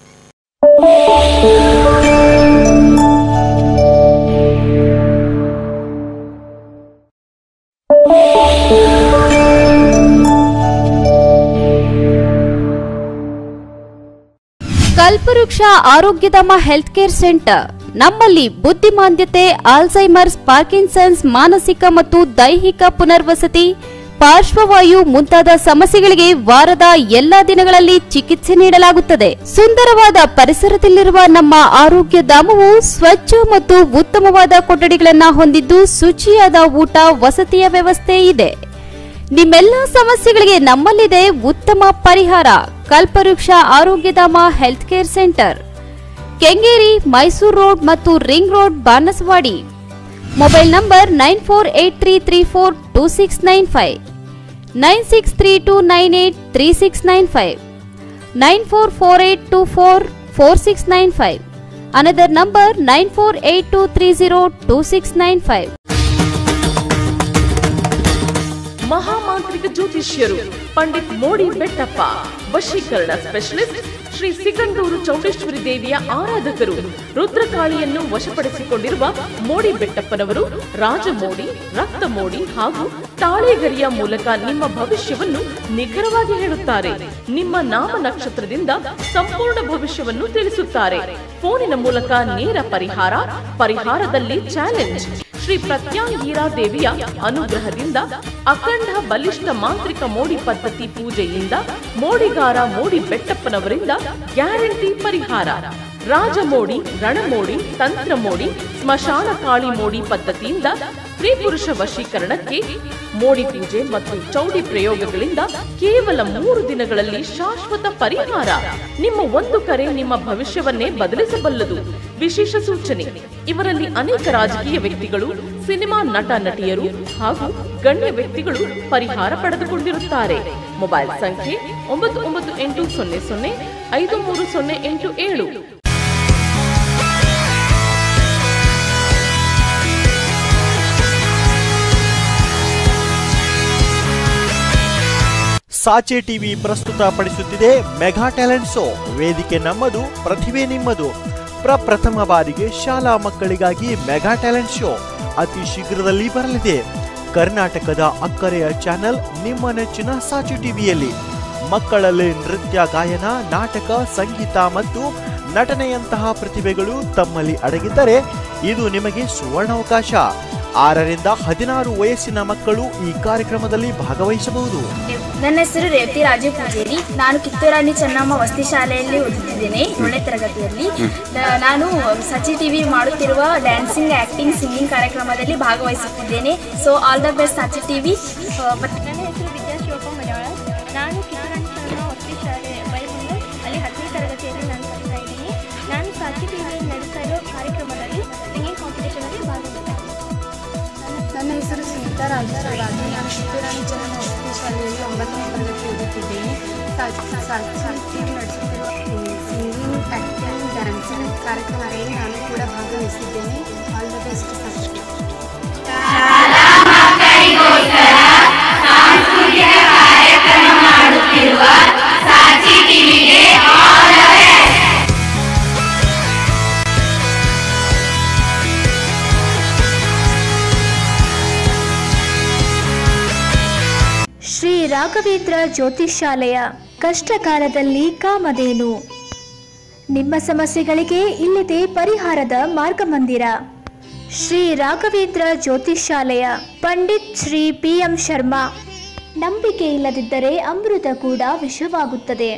ಕಲ್ಪವೃಕ್ಷ ಆರೋಗ್ಯಧಾಮ ಹೆಲ್ತ್ ಕೇರ್ ಸೆಂಟರ್ ನಮ್ಮಲ್ಲಿ ಬುದ್ಧಿಮಾಂದ್ಯತೆ ಆಲ್ಝೈಮರ್ಸ್ ಪಾರ್ಕಿನ್ಸನ್ಸ್ ಮಾನಸಿಕ ಮತ್ತು ದೈಹಿಕ ಪುನರ್ವಸತಿ ಪಾರ್ಶ್ವವಾಯು ಮುಂತಾದ ಸಮಸ್ಯೆಗಳಿಗೆ ವಾರದ ಎಲ್ಲಾ ದಿನಗಳಲ್ಲಿ ಚಿಕಿತ್ಸೆ ನೀಡಲಾಗುತ್ತದೆ ಸುಂದರವಾದ ಪರಿಸರದಲ್ಲಿರುವ ನಮ್ಮ ಆರೋಗ್ಯ ಧಾಮವು ಸ್ವಚ್ಛ ಮತ್ತು ಉತ್ತಮವಾದ ಕೊಠಡಿಗಳನ್ನ ಹೊಂದಿದ್ದು ಶುಚಿಯಾದ ಊಟ ವಸತಿಯ ವ್ಯವಸ್ಥೆ ಇದೆ ನಿಮ್ಮೆಲ್ಲ ಸಮಸ್ಯೆಗಳಿಗೆ ನಮ್ಮಲ್ಲಿದೆ ಉತ್ತಮ ಪರಿಹಾರ Kalpavruksha Arogyadhama health care centre Kengeri Mysuru road ಮತ್ತು ring road Banasawadi mobile number nine four eight three three four two six nine five nine six three two nine eight three six nine five nine four four eight two four four six nine five another number nine four eight two three zero two six nine five ಮಹಾಮಾಂತ್ರಿಕ ಜ್ಯೋತಿಷ್ಯರು ಪಂಡಿತ್ ಮೋಡಿ ಬೆಟ್ಟಪ್ಪ ವಶೀಕರಣ specialist Shri Sigandur Chowdeshwari ದೇವಿಯ ಆರಾಧಕರು ರುದ್ರಕಾಳಿಯನ್ನು ವಶಪಡಿಸಿಕೊಂಡಿರುವ ಮೋಡಿ ಬೆಟ್ಟಪ್ಪನವರು ರಾಜಮೋಡಿ ರಕ್ತ ಮೋಡಿ ಹಾಗೂ ತಾಳೆಗರಿಯ ಮೂಲಕ ನಿಮ್ಮ ಭವಿಷ್ಯವನ್ನು ನಿಖರವಾಗಿ ಹೇಳುತ್ತಾರೆ ನಿಮ್ಮ ನಾಮ ನಕ್ಷತ್ರದಿಂದ ಸಂಪೂರ್ಣ ಭವಿಷ್ಯವನ್ನು ತಿಳಿಸುತ್ತಾರೆ ಫೋನಿನ ಮೂಲಕ ನೇರ ಪರಿಹಾರ ಪರಿಹಾರದಲ್ಲಿ ಚಾಲೆಂಜ್ ಶ್ರೀ ಪ್ರತ್ಯಾಂಗೀರಾ ದೇವಿಯ ಅನುಗ್ರಹದಿಂದ ಅಖಂಡ ಬಲಿಷ್ಠ ಮಾಂತ್ರಿಕ ಮೋಡಿ ಪದ್ಧತಿ ಪೂಜೆಯಿಂದ ಮೋಡಿಗಾರ ಮೋಡಿ ಬೆಟ್ಟಪ್ಪನವರಿಂದ ಗ್ಯಾರಂಟಿ ಪರಿಹಾರ ರಾಜಮೋಡಿ ರಣಮೋಡಿ ತಂತ್ರ ಮೋಡಿ ಸ್ಮಶಾನ ಕಾಳಿ ಮೋಡಿ ಪದ್ಧತಿಯಿಂದ ಸ್ತ್ರೀ ಪುರುಷ ವಶೀಕರಣಕ್ಕೆ ಮೋಡಿ ಪೂಜೆ ಮತ್ತು ಚೌಡಿ ಪ್ರಯೋಗಗಳಿಂದ ಕೇವಲ ಮೂರು ದಿನಗಳಲ್ಲಿ ಶಾಶ್ವತ ಪರಿಹಾರ ನಿಮ್ಮ ಒಂದು ಕರೆ ನಿಮ್ಮ ಭವಿಷ್ಯವನ್ನೇ ಬದಲಿಸಬಲ್ಲದು ವಿಶೇಷ ಸೂಚನೆ ಇವರಲ್ಲಿ ಅನೇಕ ರಾಜಕೀಯ ವ್ಯಕ್ತಿಗಳು ಸಿನಿಮಾ ನಟ ನಟಿಯರು ಹಾಗೂ ಗಣ್ಯ ವ್ಯಕ್ತಿಗಳು ಪರಿಹಾರ ಪಡೆದುಕೊಂಡಿರುತ್ತಾರೆ ಮೊಬೈಲ್ ಸಂಖ್ಯೆ ಒಂಬತ್ತು ಒಂಬತ್ತು ಎಂಟು ಸೊನ್ನೆ ಸೊನ್ನೆ ಐದು ಮೂರು ಸೊನ್ನೆ ಎಂಟು ಏಳು ಸಾಚೆ ಟಿವಿ ಪ್ರಸ್ತುತಪಡಿಸುತ್ತಿದೆ ಮೆಗಾ ಟ್ಯಾಲೆಂಟ್ ಶೋ ವೇದಿಕೆ ನಮ್ಮದು ಪ್ರತಿಭೆ ನಿಮ್ಮದು ಪ್ರಪ್ರಥಮ ಬಾರಿಗೆ ಶಾಲಾ ಮಕ್ಕಳಿಗಾಗಿ ಮೆಗಾ ಟ್ಯಾಲೆಂಟ್ ಶೋ ಅತಿ ಶೀಘ್ರದಲ್ಲಿ ಬರಲಿದೆ ಕರ್ನಾಟಕದ ಅಕ್ಕರೆಯ ಚಾನೆಲ್ ನಿಮ್ಮ ನೆಚ್ಚಿನ ಸಾಚೆ ಟಿವಿಯಲ್ಲಿ ಮಕ್ಕಳಲ್ಲಿ ನೃತ್ಯ ಗಾಯನ ನಾಟಕ ಸಂಗೀತ ಮತ್ತು ನಟನೆಯಂತಹ ಪ್ರತಿಭೆಗಳು ತಮ್ಮಲ್ಲಿ ಅಡಗಿದ್ದರೆ ಇದು ನಿಮಗೆ ಸುವರ್ಣಾವಕಾಶ ಆರರಿಂದ ಹದಿನಾರು ವಯಸ್ಸಿನ ಮಕ್ಕಳು ಈ ಕಾರ್ಯಕ್ರಮದಲ್ಲಿ ಭಾಗವಹಿಸಬಹುದು ನನ್ನ ಹೆಸರು ರೇವತಿ ರಾಜು ಪೂಜೇರಿ ನಾನು ಕಿತ್ತೂರಾಣಿ ಚೆನ್ನಮ್ಮ ವಸತಿ ಶಾಲೆಯಲ್ಲಿ ಓದುತ್ತಿದ್ದೇನೆ ಏಳನೇ ತರಗತಿಯಲ್ಲಿ ನ- ನಾನು ಸಚಿ ಟಿವಿ ಮಾಡುತ್ತಿರುವ ಡ್ಯಾನ್ಸಿಂಗ್ ಆಕ್ಟಿಂಗ್ ಸಿಂಗಿಂಗ್ ಕಾರ್ಯಕ್ರಮದಲ್ಲಿ ಭಾಗವಹಿಸುತ್ತಿದ್ದೇನೆ so all the best Sachi TV ನನ್ನ ಹೆಸರು ವಿದ್ಯಾ ಶಿವಪ್ಪ ಮಲಯಾಳ ನಾನು ಕಿತ್ತೂರಾಣಿ ಚೆನ್ನಮ್ಮ ವಸತಿ ಶಾಲೆ ಬೈಮಂಗಲ್ ಅಲ್ಲಿ ಹತ್ತನೇ ತರಗತಿಯಲ್ಲಿ ನಾನು ಕಲಿತಾ ಇದ್ದೀನಿ ನಾನು ಸಾಚಿ ಟಿವಿಯಲ್ಲಿ ನಡೆಸ್ತಾ ಇರೋ ಕಾರ್ಯಕ್ರಮದಲ್ಲಿ ಸಿಂಗಿಂಗ್ ಕಾಂಪಿಟೇಷನಲ್ಲಿ ಭಾಗವಹಿಸ್ತೀನಿ ನನ್ನ ಹೆಸರು ಸುನೀತಾ ರಾಜೇಶ್ವರಾಜು ನಾನು ಕಿತ್ತೂರಾಣಿ ಚೆನ್ನಮ್ಮ ವಸತಿ ಶಾಲೆಯಲ್ಲಿ ಒಂಬತ್ತನೇ ತರಗತಿ ಓದುತ್ತಿದ್ದೇನೆ ಟಿವಿ ನಡೆಸುತ್ತಿರುವ ಸಿಂಗಿಂಗ್ ಆ್ಯಕ್ಟಿಂಗ್ ಡ್ಯಾನ್ಸಿಂಗ್ ಕಾರ್ಯಕ್ರಮದಲ್ಲಿ ನಾನು ಕೂಡ ಭಾಗವಹಿಸಿದ್ದೇನೆ all the best first Shri Raghavendra ಜ್ಯೋತಿಷಾಲಯ ಕಷ್ಟಕಾಲದಲ್ಲಿ ಕಾಮಧೇನು ನಿಮ್ಮ ಸಮಸ್ಯೆಗಳಿಗೆ ಇಲ್ಲಿದೆ ಪರಿಹಾರದ ಮಾರ್ಗಮಂದಿರ ಶ್ರೀ ರಾಘವೇಂದ್ರ ಜ್ಯೋತಿಷಾಲಯ ಪಂಡಿತ್ ಶ್ರೀ ಪಿ ಎಂ ಶರ್ಮಾ ನಂಬಿಕೆ ಇಲ್ಲದಿದ್ದರೆ ಅಮೃತ ಕೂಡ ವಿಷವಾಗುತ್ತದೆ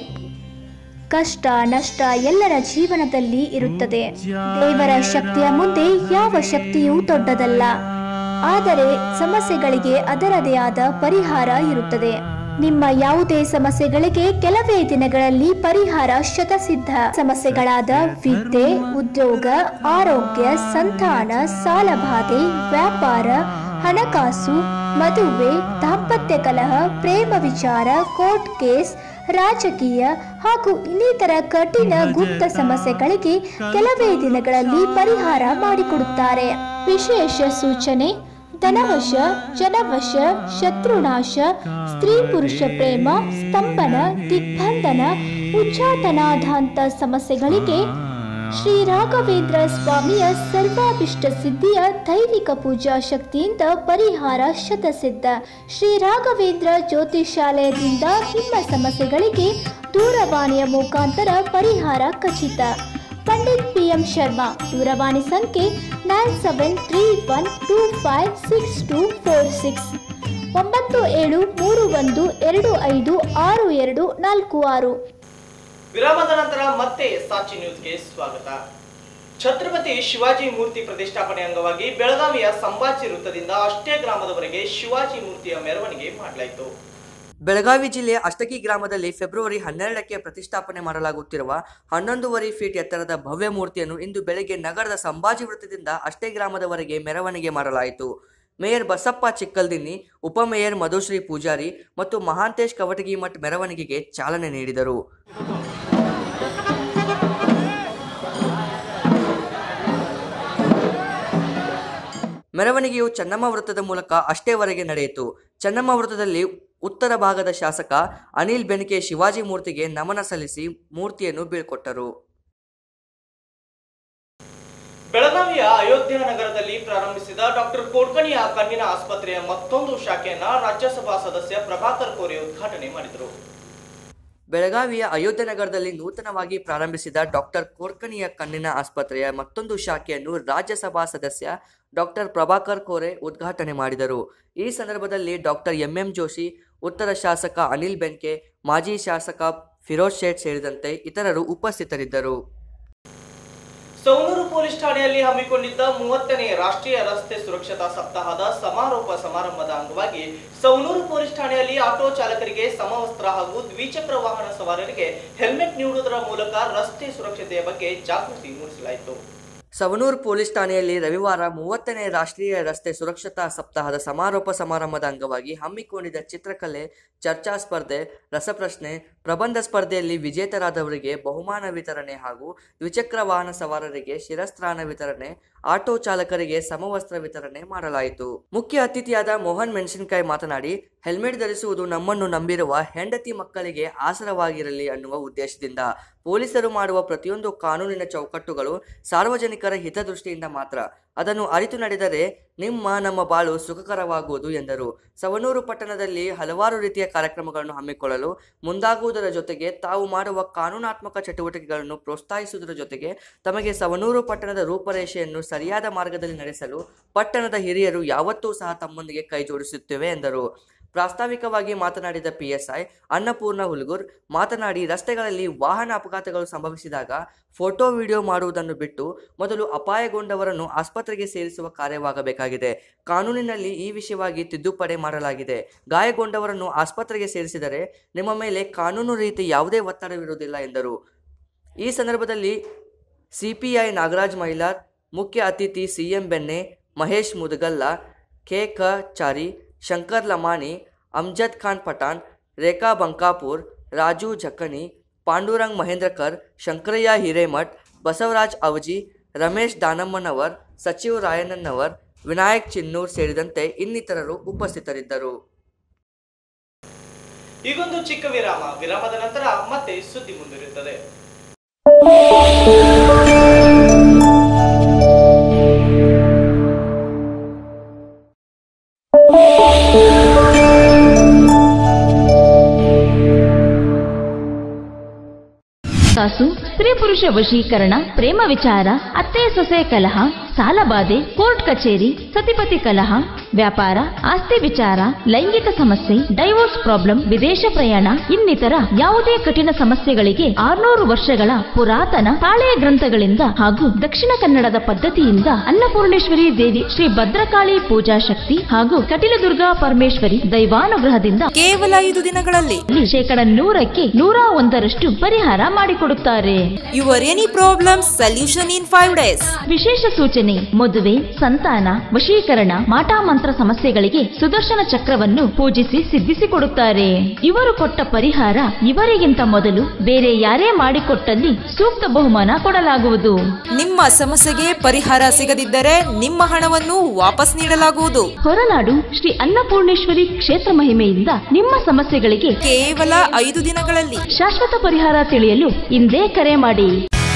ಕಷ್ಟ ನಷ್ಟ ಎಲ್ಲರ ಜೀವನದಲ್ಲಿ ಇರುತ್ತದೆ ದೇವರ ಶಕ್ತಿಯ ಮುಂದೆ ಯಾವ ಶಕ್ತಿಯೂ ದೊಡ್ಡದಲ್ಲ ಆದರೆ ಸಮಸ್ಯೆಗಳಿಗೆ ಅದರದೇ ಆದ ಪರಿಹಾರ ಇರುತ್ತದೆ ನಿಮ್ಮ ಯಾವುದೇ ಸಮಸ್ಯೆಗಳಿಗೆ ಕೆಲವೇ ದಿನಗಳಲ್ಲಿ ಪರಿಹಾರ ಶತಸಿದ್ಧ ಸಮಸ್ಯೆಗಳಾದ ವಿದ್ಯೆ ಉದ್ಯೋಗ ಆರೋಗ್ಯ ಸಂತಾನ ಸಾಲಬಾಧೆ ವ್ಯಾಪಾರ ಹಣಕಾಸು ಮದುವೆ ದಾಂಪತ್ಯ ಕಲಹ ಪ್ರೇಮ ವಿಚಾರ ಕೋರ್ಟ್ ಕೇಸ್ ರಾಜಕೀಯ ಹಾಗೂ ಇನ್ನಿತರ ಕಠಿಣ ಗುಪ್ತ ಸಮಸ್ಯೆಗಳಿಗೆ ಕೆಲವೇ ದಿನಗಳಲ್ಲಿ ಪರಿಹಾರ ಮಾಡಿಕೊಡುತ್ತಾರೆ ವಿಶೇಷ ಸೂಚನೆ ಧನವಶ ಜನವಶ ಶತ್ರುನಾಶ ಸ್ತ್ರೀ ಪುರುಷ ಪ್ರೇಮ ಸ್ತಂಭನ ದಿಗ್ಬಂಧನ ಉಚ್ಚಾಟನಾಧಾಂತ ಸಮಸ್ಯೆಗಳಿಗೆ ಶ್ರೀ ರಾಘವೇಂದ್ರ ಸ್ವಾಮಿಯ ಸರ್ವಾಭಿಷ್ಟ ಸಿದ್ಧಿಯ ದೈವಿಕ ಪೂಜಾ ಶಕ್ತಿಯಿಂದ ಪರಿಹಾರ ಶತಸಿದ್ಧ ಶ್ರೀ ರಾಘವೇಂದ್ರ ಜ್ಯೋತಿಷಾಲಯದಿಂದ ನಿಮ್ಮ ಸಮಸ್ಯೆಗಳಿಗೆ ದೂರವಾಣಿಯ ಮುಖಾಂತರ ಪರಿಹಾರ ಖಚಿತ ಪಂಡಿತ್ ಪಿ ಎಂ ಶರ್ಮಾ ದೂರವಾಣಿ ಸಂಖ್ಯೆ nine seven three one two five six two four six ಒಂಬತ್ತು ಏಳು ಮೂರು ಒಂದು ಎರಡು ಐದು ಆರು ಎರಡು ನಾಲ್ಕು ಆರು ವಿರಾಮದ ನಂತರ ಮತ್ತೆ ಸಾಚಿ ನ್ಯೂಸ್ಗೆ ಸ್ವಾಗತ ಛತ್ರಪತಿ ಶಿವಾಜಿ ಮೂರ್ತಿ ಪ್ರತಿಷ್ಠಾಪನೆ ಅಂಗವಾಗಿ ಬೆಳಗಾವಿಯ ಸಂಭಾಜಿ ವೃತ್ತದಿಂದ ಅಷ್ಟೇ ಗ್ರಾಮದವರೆಗೆ ಶಿವಾಜಿ ಮೂರ್ತಿಯ ಮೆರವಣಿಗೆ ಮಾಡಲಾಯಿತು ಬೆಳಗಾವಿ ಜಿಲ್ಲೆಯ ಅಷ್ಟಕಿ ಗ್ರಾಮದಲ್ಲಿ ಫೆಬ್ರವರಿ ಹನ್ನೆರಡಕ್ಕೆ ಪ್ರತಿಷ್ಠಾಪನೆ ಮಾಡಲಾಗುತ್ತಿರುವ ಹನ್ನೊಂದೂವರೆ ಫೀಟ್ ಎತ್ತರದ ಭವ್ಯ ಮೂರ್ತಿಯನ್ನು ಇಂದು ಬೆಳಗ್ಗೆ ನಗರದ ಸಂಭಾಜಿ ವೃತ್ತದಿಂದ ಅಷ್ಟೇ ಗ್ರಾಮದವರೆಗೆ ಮೆರವಣಿಗೆ ಮಾಡಲಾಯಿತು ಮೇಯರ್ ಬಸಪ್ಪ ಚಿಕ್ಕಲ್ದಿನ್ನಿ ಉಪಮೇಯರ್ ಮಧುಶ್ರೀ ಪೂಜಾರಿ ಮತ್ತು ಮಹಾಂತೇಶ್ ಕವಟಗಿ ಮಠ್ ಮೆರವಣಿಗೆಗೆ ಚಾಲನೆ ನೀಡಿದರು ಮೆರವಣಿಗೆಯು ಚೆನ್ನಮ್ಮ ವೃತ್ತದ ಮೂಲಕ ಅಷ್ಟೇವರೆಗೆ ನಡೆಯಿತು ಚೆನ್ನಮ್ಮ ವೃತ್ತದಲ್ಲಿ ಉತ್ತರ ಭಾಗದ ಶಾಸಕ ಅನಿಲ್ ಬೆನಕೆ ಶಿವಾಜಿ ಮೂರ್ತಿಗೆ ನಮನ ಸಲ್ಲಿಸಿ ಮೂರ್ತಿಯನ್ನು ಬೀಳ್ಕೊಟ್ಟರು ಬೆಳಗಾವಿಯ ಅಯೋಧ್ಯ ನಗರದಲ್ಲಿ ಪ್ರಾರಂಭಿಸಿದ ಡಾಕ್ಟರ್ ಕೋಡ್ಕಣಿಯ ಕಣ್ಣಿನ ಆಸ್ಪತ್ರೆಯ ಮತ್ತೊಂದು ಶಾಖೆಯನ್ನ ರಾಜ್ಯಸಭಾ ಸದಸ್ಯ ಪ್ರಭಾಕರ್ ಕೋರೆ ಉದ್ಘಾಟನೆ ಮಾಡಿದರು ಬೆಳಗಾವಿಯ ಅಯೋಧ್ಯ ನಗರದಲ್ಲಿ ನೂತನವಾಗಿ ಪ್ರಾರಂಭಿಸಿದ ಡಾಕ್ಟರ್ ಕೋರ್ಕಣಿಯ ಕಣ್ಣಿನ ಆಸ್ಪತ್ರೆಯ ಮತ್ತೊಂದು ಶಾಖೆಯನ್ನು ರಾಜ್ಯಸಭಾ ಸದಸ್ಯ ಡಾಕ್ಟರ್ ಪ್ರಭಾಕರ್ ಕೋರೆ ಉದ್ಘಾಟನೆ ಮಾಡಿದರು ಈ ಸಂದರ್ಭದಲ್ಲಿ ಡಾಕ್ಟರ್ ಎಂಎಂ ಜೋಶಿ ಉತ್ತರ ಶಾಸಕ ಅನಿಲ್ ಬೆಂಕೆ ಮಾಜಿ ಶಾಸಕ ಫಿರೋಜ್ ಶೇಠ್ ಸೇರಿದಂತೆ ಇತರರು ಉಪಸ್ಥಿತರಿದ್ದರು ಸೌನೂರು ಪೊಲೀಸ್ ಠಾಣೆಯಲ್ಲಿ ಹಮ್ಮಿಕೊಂಡಿದ್ದ ಮೂವತ್ತನೇ ರಾಷ್ಟ್ರೀಯ ರಸ್ತೆ ಸುರಕ್ಷತಾ ಸಪ್ತಾಹದ ಸಮಾರೋಪ ಸಮಾರಂಭದ ಅಂಗವಾಗಿ ಸೌನೂರು ಪೊಲೀಸ್ ಠಾಣೆಯಲ್ಲಿ ಆಟೋ ಚಾಲಕರಿಗೆ ಸಮವಸ್ತ್ರ ಹಾಗೂ ದ್ವಿಚಕ್ರ ವಾಹನ ಸವಾರರಿಗೆ ಹೆಲ್ಮೆಟ್ ನೀಡುವುದರ ಮೂಲಕ ರಸ್ತೆ ಸುರಕ್ಷತೆಯ ಬಗ್ಗೆ ಜಾಗೃತಿ ಮೂಡಿಸಲಾಯಿತು ಸವನೂರು ಪೊಲೀಸ್ ಠಾಣೆಯಲ್ಲಿ ರವಿವಾರ ಮೂವತ್ತನೇ ರಾಷ್ಟ್ರೀಯ ರಸ್ತೆ ಸುರಕ್ಷತಾ ಸಪ್ತಾಹದ ಸಮಾರೋಪ ಸಮಾರಂಭದ ಅಂಗವಾಗಿ ಹಮ್ಮಿಕೊಂಡಿದ್ದ ಚಿತ್ರಕಲೆ ಚರ್ಚಾ ಸ್ಪರ್ಧೆ ರಸಪ್ರಶ್ನೆ ಪ್ರಬಂಧ ಸ್ಪರ್ಧೆಯಲ್ಲಿ ವಿಜೇತರಾದವರಿಗೆ ಬಹುಮಾನ ವಿತರಣೆ ಹಾಗೂ ದ್ವಿಚಕ್ರ ವಾಹನ ಸವಾರರಿಗೆ ಶಿರಸ್ತ್ರಾಣ ವಿತರಣೆ ಆಟೋ ಚಾಲಕರಿಗೆ ಸಮವಸ್ತ್ರ ವಿತರಣೆ ಮಾಡಲಾಯಿತು ಮುಖ್ಯ ಅತಿಥಿಯಾದ ಮೋಹನ್ ಮೆಣಸಿನಕಾಯಿ ಮಾತನಾಡಿ ಹೆಲ್ಮೆಟ್ ಧರಿಸುವುದು ನಮ್ಮನ್ನು ನಂಬಿರುವ ಹೆಂಡತಿ ಮಕ್ಕಳಿಗೆ ಆಸರವಾಗಿರಲಿ ಅನ್ನುವ ಉದ್ದೇಶದಿಂದ ಪೊಲೀಸರು ಮಾಡುವ ಪ್ರತಿಯೊಂದು ಕಾನೂನಿನ ಚೌಕಟ್ಟುಗಳು ಸಾರ್ವಜನಿಕರ ಹಿತದೃಷ್ಟಿಯಿಂದ ಮಾತ್ರ ಅದನ್ನು ಅರಿತು ನಡೆದರೆ ನಿಮ್ಮ ನಮ್ಮ ಬಾಳು ಸುಖಕರವಾಗುವುದು ಎಂದರು ಸವನೂರು ಪಟ್ಟಣದಲ್ಲಿ ಹಲವಾರು ರೀತಿಯ ಕಾರ್ಯಕ್ರಮಗಳನ್ನು ಹಮ್ಮಿಕೊಳ್ಳಲು ಮುಂದಾಗುವುದರ ಜೊತೆಗೆ ತಾವು ಮಾಡುವ ಕಾನೂನಾತ್ಮಕ ಚಟುವಟಿಕೆಗಳನ್ನು ಪ್ರೋತ್ಸಾಹಿಸುವುದರ ಜೊತೆಗೆ ತಮಗೆ ಸವನೂರು ಪಟ್ಟಣದ ರೂಪರೇಷೆಯನ್ನು ಸರಿಯಾದ ಮಾರ್ಗದಲ್ಲಿ ನಡೆಸಲು ಪಟ್ಟಣದ ಹಿರಿಯರು ಯಾವತ್ತೂ ಸಹ ತಮ್ಮೊಂದಿಗೆ ಕೈ ಜೋಡಿಸುತ್ತೇವೆ ಎಂದರು ಪ್ರಾಸ್ತಾವಿಕವಾಗಿ ಮಾತನಾಡಿದ ಪಿಎಸ್ಐ ಅನ್ನಪೂರ್ಣ ಹುಲ್ಗೂರ್ ಮಾತನಾಡಿ ರಸ್ತೆಗಳಲ್ಲಿ ವಾಹನ ಅಪಘಾತಗಳು ಸಂಭವಿಸಿದಾಗ ಫೋಟೋ ವಿಡಿಯೋ ಮಾಡುವುದನ್ನು ಬಿಟ್ಟು ಮೊದಲು ಅಪಾಯಗೊಂಡವರನ್ನು ಆಸ್ಪತ್ರೆಗೆ ಸೇರಿಸುವ ಕಾರ್ಯವಾಗಬೇಕಾಗಿದೆ ಕಾನೂನಿನಲ್ಲಿ ಈ ವಿಷಯವಾಗಿ ತಿದ್ದುಪಡಿ ಮಾಡಲಾಗಿದೆ ಗಾಯಗೊಂಡವರನ್ನು ಆಸ್ಪತ್ರೆಗೆ ಸೇರಿಸಿದರೆ ನಿಮ್ಮ ಮೇಲೆ ಕಾನೂನು ರೀತಿ ಯಾವುದೇ ಒತ್ತಡವಿರುವುದಿಲ್ಲ ಎಂದರು ಈ ಸಂದರ್ಭದಲ್ಲಿ ಸಿಪಿಐ ನಾಗರಾಜ್ ಮೈಲಾರ್ ಮುಖ್ಯ ಅತಿಥಿ ಸಿಎಂ ಬೆನ್ನೆ ಮಹೇಶ್ ಮುದಗಲ್ಲ ಕೆ ಕ ಚಾರಿ ಶಂಕರ್ ಲಮಾಣಿ ಅಮ್ಜದ್ ಖಾನ್ ಪಠಾಣ್ ರೇಖಾ ಬಂಕಾಪುರ್ ರಾಜು ಜಕ್ಕಣಿ ಪಾಂಡುರಂಗ್ ಮಹೇಂದ್ರಕರ್ ಶಂಕರಯ್ಯ ಹಿರೇಮಠ್ ಬಸವರಾಜ್ ಅವಜಿ ರಮೇಶ್ ದಾನಮ್ಮನವರ್ ಸಚಿವ್ ರಾಯಣ್ಣನವರ್ ವಿನಾಯಕ್ ಚಿನ್ನೂರ್ ಸೇರಿದಂತೆ ಇನ್ನಿತರರು ಉಪಸ್ಥಿತರಿದ್ದರು ಈಗೊಂದು ಚಿಕ್ಕ ವಿರಾಮ ವಿರಾಮದ ನಂತರ ಮತ್ತೆ ಸುದ್ದಿ ಮುಂದುವರಿಯುತ್ತದೆ ಕಾಸು ಸ್ತ್ರೀ ಪುರುಷ ವಶೀಕರಣ ಪ್ರೇಮ ವಿಚಾರ ಅತ್ತೆ ಸೊಸೆ ಕಲಹ ಸಾಲಬಾಧೆ ಕೋರ್ಟ್ ಕಚೇರಿ ಸತಿಪತಿ ಕಲಹ ವ್ಯಾಪಾರ ಆಸ್ತಿ ವಿಚಾರ ಲೈಂಗಿಕ ಸಮಸ್ಯೆ ಡೈವೋರ್ಸ್ ಪ್ರಾಬ್ಲಮ್ ವಿದೇಶ ಪ್ರಯಾಣ ಇನ್ನಿತರ ಯಾವುದೇ ಕಠಿಣ ಸಮಸ್ಯೆಗಳಿಗೆ ಆರ್ನೂರು ವರ್ಷಗಳ ಪುರಾತನ ತಾಳೆಯ ಗ್ರಂಥಗಳಿಂದ ಹಾಗೂ ದಕ್ಷಿಣ ಕನ್ನಡದ ಪದ್ಧತಿಯಿಂದ ಅನ್ನಪೂರ್ಣೇಶ್ವರಿ ದೇವಿ ಶ್ರೀ ಭದ್ರಕಾಳಿ ಪೂಜಾ ಶಕ್ತಿ ಹಾಗೂ ಕಟಿಲದುರ್ಗಾ ಪರಮೇಶ್ವರಿ ದೈವಾನುಗ್ರಹದಿಂದ ಕೇವಲ ಐದು ದಿನಗಳಲ್ಲಿ ಶೇಕಡ ನೂರಕ್ಕೆ ನೂರ ಒಂದರಷ್ಟು ಪರಿಹಾರ ಮಾಡಿಕೊಡುತ್ತಾರೆ your any problem solution in five days ವಿಶೇಷ ಸೂಚನೆ ಮದುವೆ ಸಂತಾನ ವಶೀಕರಣ ಮಾಟಾಮಂತ್ರ ಸಮಸ್ಯೆಗಳಿಗೆ ಸುದರ್ಶನ ಚಕ್ರವನ್ನು ಪೂಜಿಸಿ ಸಿದ್ಧಿಸಿಕೊಡುತ್ತಾರೆ ಇವರು ಕೊಟ್ಟ ಪರಿಹಾರ ಇವರಿಗಿಂತ ಮೊದಲು ಬೇರೆ ಯಾರೇ ಮಾಡಿಕೊಟ್ಟಲ್ಲಿ ಸೂಕ್ತ ಬಹುಮಾನ ಕೊಡಲಾಗುವುದು ನಿಮ್ಮ ಸಮಸ್ಯೆಗೆ ಪರಿಹಾರ ಸಿಗದಿದ್ದರೆ ನಿಮ್ಮ ಹಣವನ್ನು ವಾಪಸ್ ನೀಡಲಾಗುವುದು ಹೊರನಾಡು ಶ್ರೀ ಅನ್ನಪೂರ್ಣೇಶ್ವರಿ ಕ್ಷೇತ್ರ ಮಹಿಮೆಯಿಂದ ನಿಮ್ಮ ಸಮಸ್ಯೆಗಳಿಗೆ ಕೇವಲ ಐದು ದಿನಗಳಲ್ಲಿ ಶಾಶ್ವತ ಪರಿಹಾರ ತಿಳಿಯಲು ಇಂದೇ ಕರೆ ಮಾಡಿ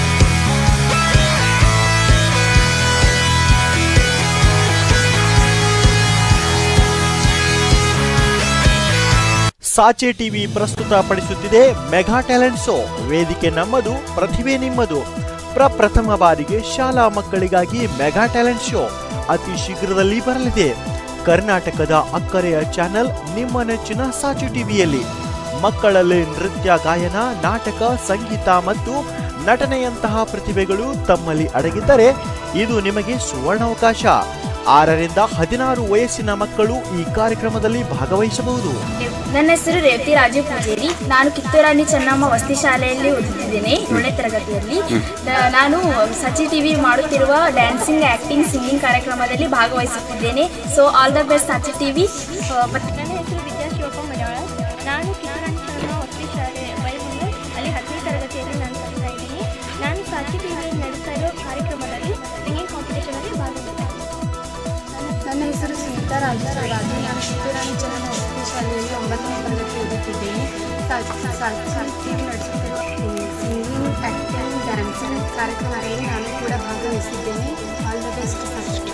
ಸಾಚೆ ಟಿವಿ ಪ್ರಸ್ತುತ ಪಡಿಸುತ್ತಿದೆ ಮೆಗಾ ಟ್ಯಾಲೆಂಟ್ ಶೋ ವೇದಿಕೆ ನಮ್ಮದು ಪ್ರತಿಭೆ ನಿಮ್ಮದು ಪ್ರಪ್ರಥಮ ಬಾರಿಗೆ ಶಾಲಾ ಮಕ್ಕಳಿಗಾಗಿ ಮೆಗಾ ಟ್ಯಾಲೆಂಟ್ ಶೋ ಅತಿ ಶೀಘ್ರದಲ್ಲಿ ಬರಲಿದೆ ಕರ್ನಾಟಕದ ಅಕ್ಕರೆಯ ಚಾನೆಲ್ ನಿಮ್ಮ ನೆಚ್ಚಿನ ಸಾಚು ಟಿವಿಯಲ್ಲಿ ಮಕ್ಕಳಲ್ಲಿ ನೃತ್ಯ ಗಾಯನ ನಾಟಕ ಸಂಗೀತ ಮತ್ತು ನಟನೆಯಂತಹ ಪ್ರತಿಭೆಗಳು ತಮ್ಮಲ್ಲಿ ಅಡಗಿದ್ದರೆ ಇದು ನಿಮಗೆ ಸುವರ್ಣಾವಕಾಶ ಆರರಿಂದ ಹದಿನಾರು ವಯಸ್ಸಿನ ಮಕ್ಕಳು ಈ ಕಾರ್ಯಕ್ರಮದಲ್ಲಿ ಭಾಗವಹಿಸಬಹುದು ನನ್ನ ಹೆಸರು ರೇವತಿ ರಾಜು ಪೂಜೇರಿ ನಾನು ಕಿತ್ತೂರಾಣಿ ಚೆನ್ನಮ್ಮ ವಸತಿ ಶಾಲೆಯಲ್ಲಿ ಓದುತ್ತಿದ್ದೇನೆ ಏಳನೇ ತರಗತಿಯಲ್ಲಿ ನ- ನಾನು ಸಚಿ ಟಿವಿ ಮಾಡುತ್ತಿರುವ ಡ್ಯಾನ್ಸಿಂಗ್ ಆಕ್ಟಿಂಗ್ ಸಿಂಗಿಂಗ್ ಕಾರ್ಯಕ್ರಮದಲ್ಲಿ ಭಾಗವಹಿಸುತ್ತಿದ್ದೇನೆ so all the best Sachi TV ನನ್ನ ಹೆಸರು ವಿದ್ಯಾ ಶಿವಪ್ಪ ಮಡವಾಳ ನಾನು ಕಿತ್ತೂರಾಣಿ ಚೆನ್ನಮ್ಮ ವಸತಿ ಶಾಲೆ ಬೈಬಂದು ಅಲ್ಲಿ ಹತ್ತನೇ ತರಗತಿಯಲ್ಲಿ ನಾನು ಕಲಿತಾ ಇದ್ದೀನಿ ನಾನು ಸಾಚಿ ಟಿವಿಯಲ್ಲಿ ನಡೆಸ್ತಾ ಇರೋ ಕಾರ್ಯಕ್ರಮದಲ್ಲಿ ಸಿಂಗಿಂಗ್ ಕಾಂಪಿಟೇಷನಲ್ಲಿ ಭಾಗವಹಿಸ್ತಾ ನನ್ನ ಹೆಸರು ಸುನೀತಾ ರಾಜರಾಜು ನಾನು ಕಿತ್ತೂರಾಣಿ ಚೆನ್ನಮ್ಮ ವಸತಿ ಶಾಲೆಯಲ್ಲಿ ಒಂಬತ್ತನೇ ತರಗತಿ ಓದುತ್ತಿದ್ದೇನೆ ಟಿವಿ ನಡೆಸುತ್ತಿರುವ ಸಿಂಗಿಂಗ್ ಆ್ಯಕ್ಟಿಂಗ್ ಡ್ಯಾನ್ಸಿಂಗ್ ಕಾರ್ಯಕ್ರಮದಲ್ಲಿ ನಾನು ಕೂಡ ಭಾಗವಹಿಸಿದ್ದೇನೆ all the best first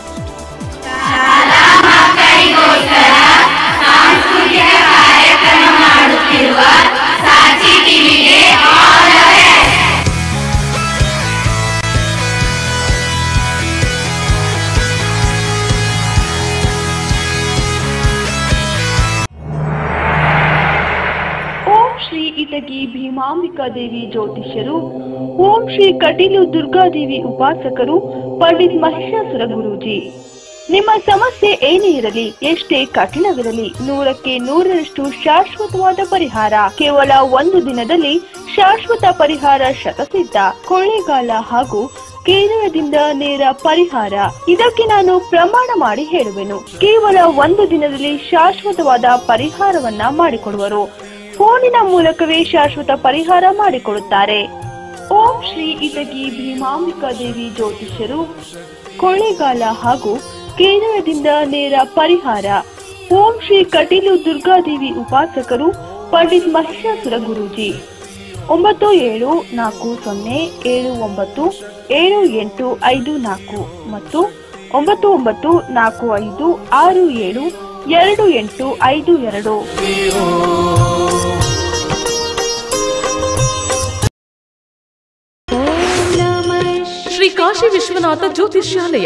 Om Shri Itagi Bhimambika Devi ಜ್ಯೋತಿಷ್ಯರು ಓಂ ಶ್ರೀ ಕಟೀಲು ದುರ್ಗಾದೇವಿ ಉಪಾಸಕರು ಪಂಡಿತ್ ಮಹಿಷಾಸುರ ಗುರೂಜಿ ನಿಮ್ಮ ಸಮಸ್ಯೆ ಏನೇ ಇರಲಿ ಎಷ್ಟೇ ಕಠಿಣವಿರಲಿ ನೂರಕ್ಕೆ ನೂರರಷ್ಟು ಶಾಶ್ವತವಾದ ಪರಿಹಾರ ಕೇವಲ ಒಂದು ದಿನದಲ್ಲಿ ಶಾಶ್ವತ ಪರಿಹಾರ ಶತಸಿದ್ಧ ಕೊಳ್ಳೇಗಾಲ ಹಾಗೂ ಕೇರಳದಿಂದ ನೇರ ಪರಿಹಾರ ಇದಕ್ಕೆ ನಾನು ಪ್ರಮಾಣ ಮಾಡಿ ಹೇಳುವೆನು ಕೇವಲ ಒಂದು ದಿನದಲ್ಲಿ ಶಾಶ್ವತವಾದ ಪರಿಹಾರವನ್ನ ಮಾಡಿಕೊಡುವರು ಫೋನಿನ ಮೂಲಕವೇ ಶಾಶ್ವತ ಪರಿಹಾರ ಮಾಡಿಕೊಡುತ್ತಾರೆ ಓಂ ಶ್ರೀ ಇಟಗಿ ಭೀಮಾಂಬಿಕಾ ದೇವಿ ಜ್ಯೋತಿಷ್ಯರು ಕೊಳ್ಳೇಗಾಲ ಹಾಗೂ ಕೇರಳದಿಂದ ನೇರ ಪರಿಹಾರ ಓಂ ಶ್ರೀ ಕಟೀಲು ದುರ್ಗಾದೇವಿ ಉಪಾಸಕರು ಪಂಡಿತ್ ಮಹಿಷಾಸುರ ಗುರೂಜಿ ಒಂಬತ್ತು ಏಳು ನಾಲ್ಕು ಸೊನ್ನೆ ಏಳು ಒಂಬತ್ತು ಏಳು ಎಂಟು ಐದು ನಾಲ್ಕು ಮತ್ತು ಒಂಬತ್ತು ಒಂಬತ್ತು ನಾಲ್ಕು ಐದು ಆರು ಏಳು ಎರಡು ಎಂಟು ಐದು ಎರಡು ಶ್ರೀ ಕಾಶಿ ವಿಶ್ವನಾಥ ಜ್ಯೋತಿಷ್ಯಾಲಯ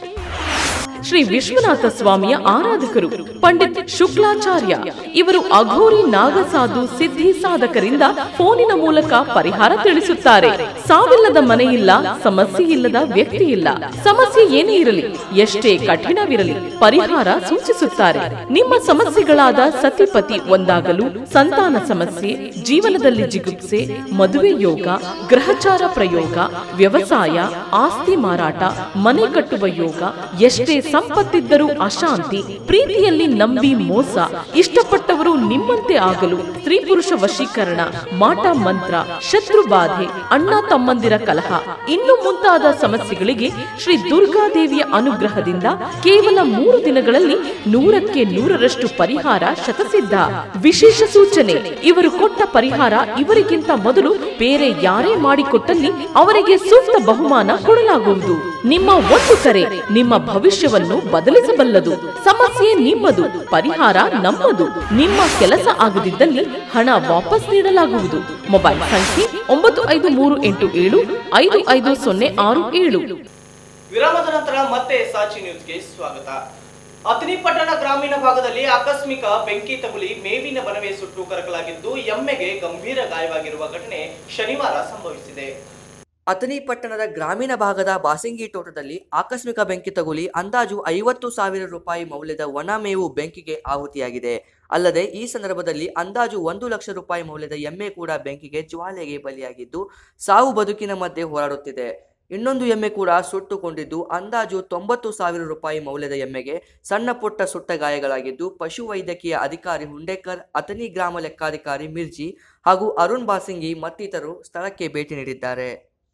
ಶ್ರೀ ವಿಶ್ವನಾಥ ಸ್ವಾಮಿಯ ಆರಾಧಕರು ಪಂಡಿತ್ ಶುಕ್ಲಾಚಾರ್ಯ ಇವರು ಅಘೋರಿ ನಾಗಸಾಧು ಸಿದ್ಧಿ ಸಾಧಕರಿಂದ ಫೋನಿನ ಮೂಲಕ ಪರಿಹಾರ ತಿಳಿಸುತ್ತಾರೆ ಸಾವಿಲ್ಲದ ಮನೆ ಇಲ್ಲ ಸಮಸ್ಯೆ ಇಲ್ಲದ ವ್ಯಕ್ತಿ ಇಲ್ಲ ಸಮಸ್ಯೆ ಏನೇ ಇರಲಿ ಎಷ್ಟೇ ಕಠಿಣವಿರಲಿ ಪರಿಹಾರ ಸೂಚಿಸುತ್ತಾರೆ ನಿಮ್ಮ ಸಮಸ್ಯೆಗಳಾದ ಸತಿಪತಿ ಒಂದಾಗಲು ಸಂತಾನ ಸಮಸ್ಯೆ ಜೀವನದಲ್ಲಿ ಜಿಗುಪ್ಸೆ ಮದುವೆ ಯೋಗ ಗ್ರಹಚಾರ ಪ್ರಯೋಗ ವ್ಯವಸಾಯ ಆಸ್ತಿ ಮಾರಾಟ ಮನೆ ಕಟ್ಟುವ ಯೋಗ ಎಷ್ಟೇ ಸಂಪತ್ತಿದ್ದರೂ ಅಶಾಂತಿ ಪ್ರೀತಿಯಲ್ಲಿ ನಂಬಿ ಮೋಸ ಇಷ್ಟಪಟ್ಟವರು ನಿಮ್ಮಂತೆ ಆಗಲು ಸ್ತ್ರೀ ಪುರುಷ ವಶೀಕರಣ ಮಾಟ ಮಂತ್ರ ಶತ್ರು ಬಾಧೆ ಅಣ್ಣ ತಮ್ಮಂದಿರ ಕಲಹ ಇನ್ನು ಮುಂತಾದ ಸಮಸ್ಯೆಗಳಿಗೆ ಶ್ರೀ ದುರ್ಗಾದೇವಿಯ ಅನುಗ್ರಹದಿಂದ ಕೇವಲ ಮೂರು ದಿನಗಳಲ್ಲಿ ನೂರಕ್ಕೆ ನೂರರಷ್ಟು ಪರಿಹಾರ ಶತಸಿದ್ಧ ವಿಶೇಷ ಸೂಚನೆ ಇವರು ಕೊಟ್ಟ ಪರಿಹಾರ ಇವರಿಗಿಂತ ಮೊದಲು ಬೇರೆ ಯಾರೇ ಮಾಡಿಕೊಟ್ಟಲ್ಲಿ ಅವರಿಗೆ ಸೂಕ್ತ ಬಹುಮಾನ ಕೊಡಲಾಗುವುದು ನಿಮ್ಮ ಒಂದು ಕರೆ ನಿಮ್ಮ ಭವಿಷ್ಯವನ್ನು ಬದಲಿಸಬಲ್ಲದು ಸಮಸ್ಯೆ ನಿಮ್ಮದು ಪರಿಹಾರ ನಮ್ಮದು ನಿಮ್ಮ ಕೆಲಸ ಆಗದಿದ್ದಲ್ಲಿ ಹಣ ವಾಪಸ್ ನೀಡಲಾಗುವುದು ಮೊಬೈಲ್ ಸಂಖ್ಯೆ ಒಂಬತ್ತು ಐದು ಮೂರು ಎಂಟು ಏಳು ಐದು ಐದು ಸೊನ್ನೆ ಆರು ಏಳು ವಿರಾಮದ ನಂತರ ಮತ್ತೆ ಸಾಚಿ ನ್ಯೂಸ್ಗೆ ಸ್ವಾಗತ ಅತನಿ ಪಟ್ಟಣ ಗ್ರಾಮೀಣ ಭಾಗದಲ್ಲಿ ಆಕಸ್ಮಿಕ ಬೆಂಕಿ ತಗುಲಿ ಮೇವಿನ ಬನವೇ ಸುಟ್ಟು ಕರಕಲಾಗಿದ್ದು ಎಮ್ಮೆಗೆ ಗಂಭೀರ ಗಾಯವಾಗಿರುವ ಘಟನೆ ಶನಿವಾರ ಸಂಭವಿಸಿದೆ ಅಥಣಿ ಪಟ್ಟಣದ ಗ್ರಾಮೀಣ ಭಾಗದ ಬಾಸಿಂಗಿ ತೋಟದಲ್ಲಿ ಆಕಸ್ಮಿಕ ಬೆಂಕಿ ತಗುಲಿ ಅಂದಾಜು ಐವತ್ತು ಸಾವಿರ ರೂಪಾಯಿ ಮೌಲ್ಯದ ಒಣ ಮೇವು ಬೆಂಕಿಗೆ ಆಹುತಿಯಾಗಿದೆ ಅಲ್ಲದೆ ಈ ಸಂದರ್ಭದಲ್ಲಿ ಅಂದಾಜು ಒಂದು ಲಕ್ಷ ರೂಪಾಯಿ ಮೌಲ್ಯದ ಎಮ್ಮೆ ಕೂಡ ಬೆಂಕಿಗೆ ಜ್ವಾಲೆಗೆ ಬಲಿಯಾಗಿದ್ದು ಸಾವು ಬದುಕಿನ ಮಧ್ಯೆ ಹೋರಾಡುತ್ತಿದೆ ಇನ್ನೊಂದು ಎಮ್ಮೆ ಕೂಡ ಸುಟ್ಟುಕೊಂಡಿದ್ದು ಅಂದಾಜು ತೊಂಬತ್ತು ಸಾವಿರ ರೂಪಾಯಿ ಮೌಲ್ಯದ ಎಮ್ಮೆಗೆ ಸಣ್ಣ ಪುಟ್ಟ ಸುಟ್ಟ ಗಾಯಗಳಾಗಿದ್ದು ಪಶು ವೈದ್ಯಕೀಯ ಅಧಿಕಾರಿ ಹುಂಡೇಕರ್ ಅಥಣಿ ಗ್ರಾಮ ಲೆಕ್ಕಾಧಿಕಾರಿ ಮಿರ್ಜಿ ಹಾಗೂ ಅರುಣ್ ಬಾಸಿಂಗಿ ಮತ್ತಿತರರು ಸ್ಥಳಕ್ಕೆ ಭೇಟಿ ನೀಡಿದ್ದಾರೆ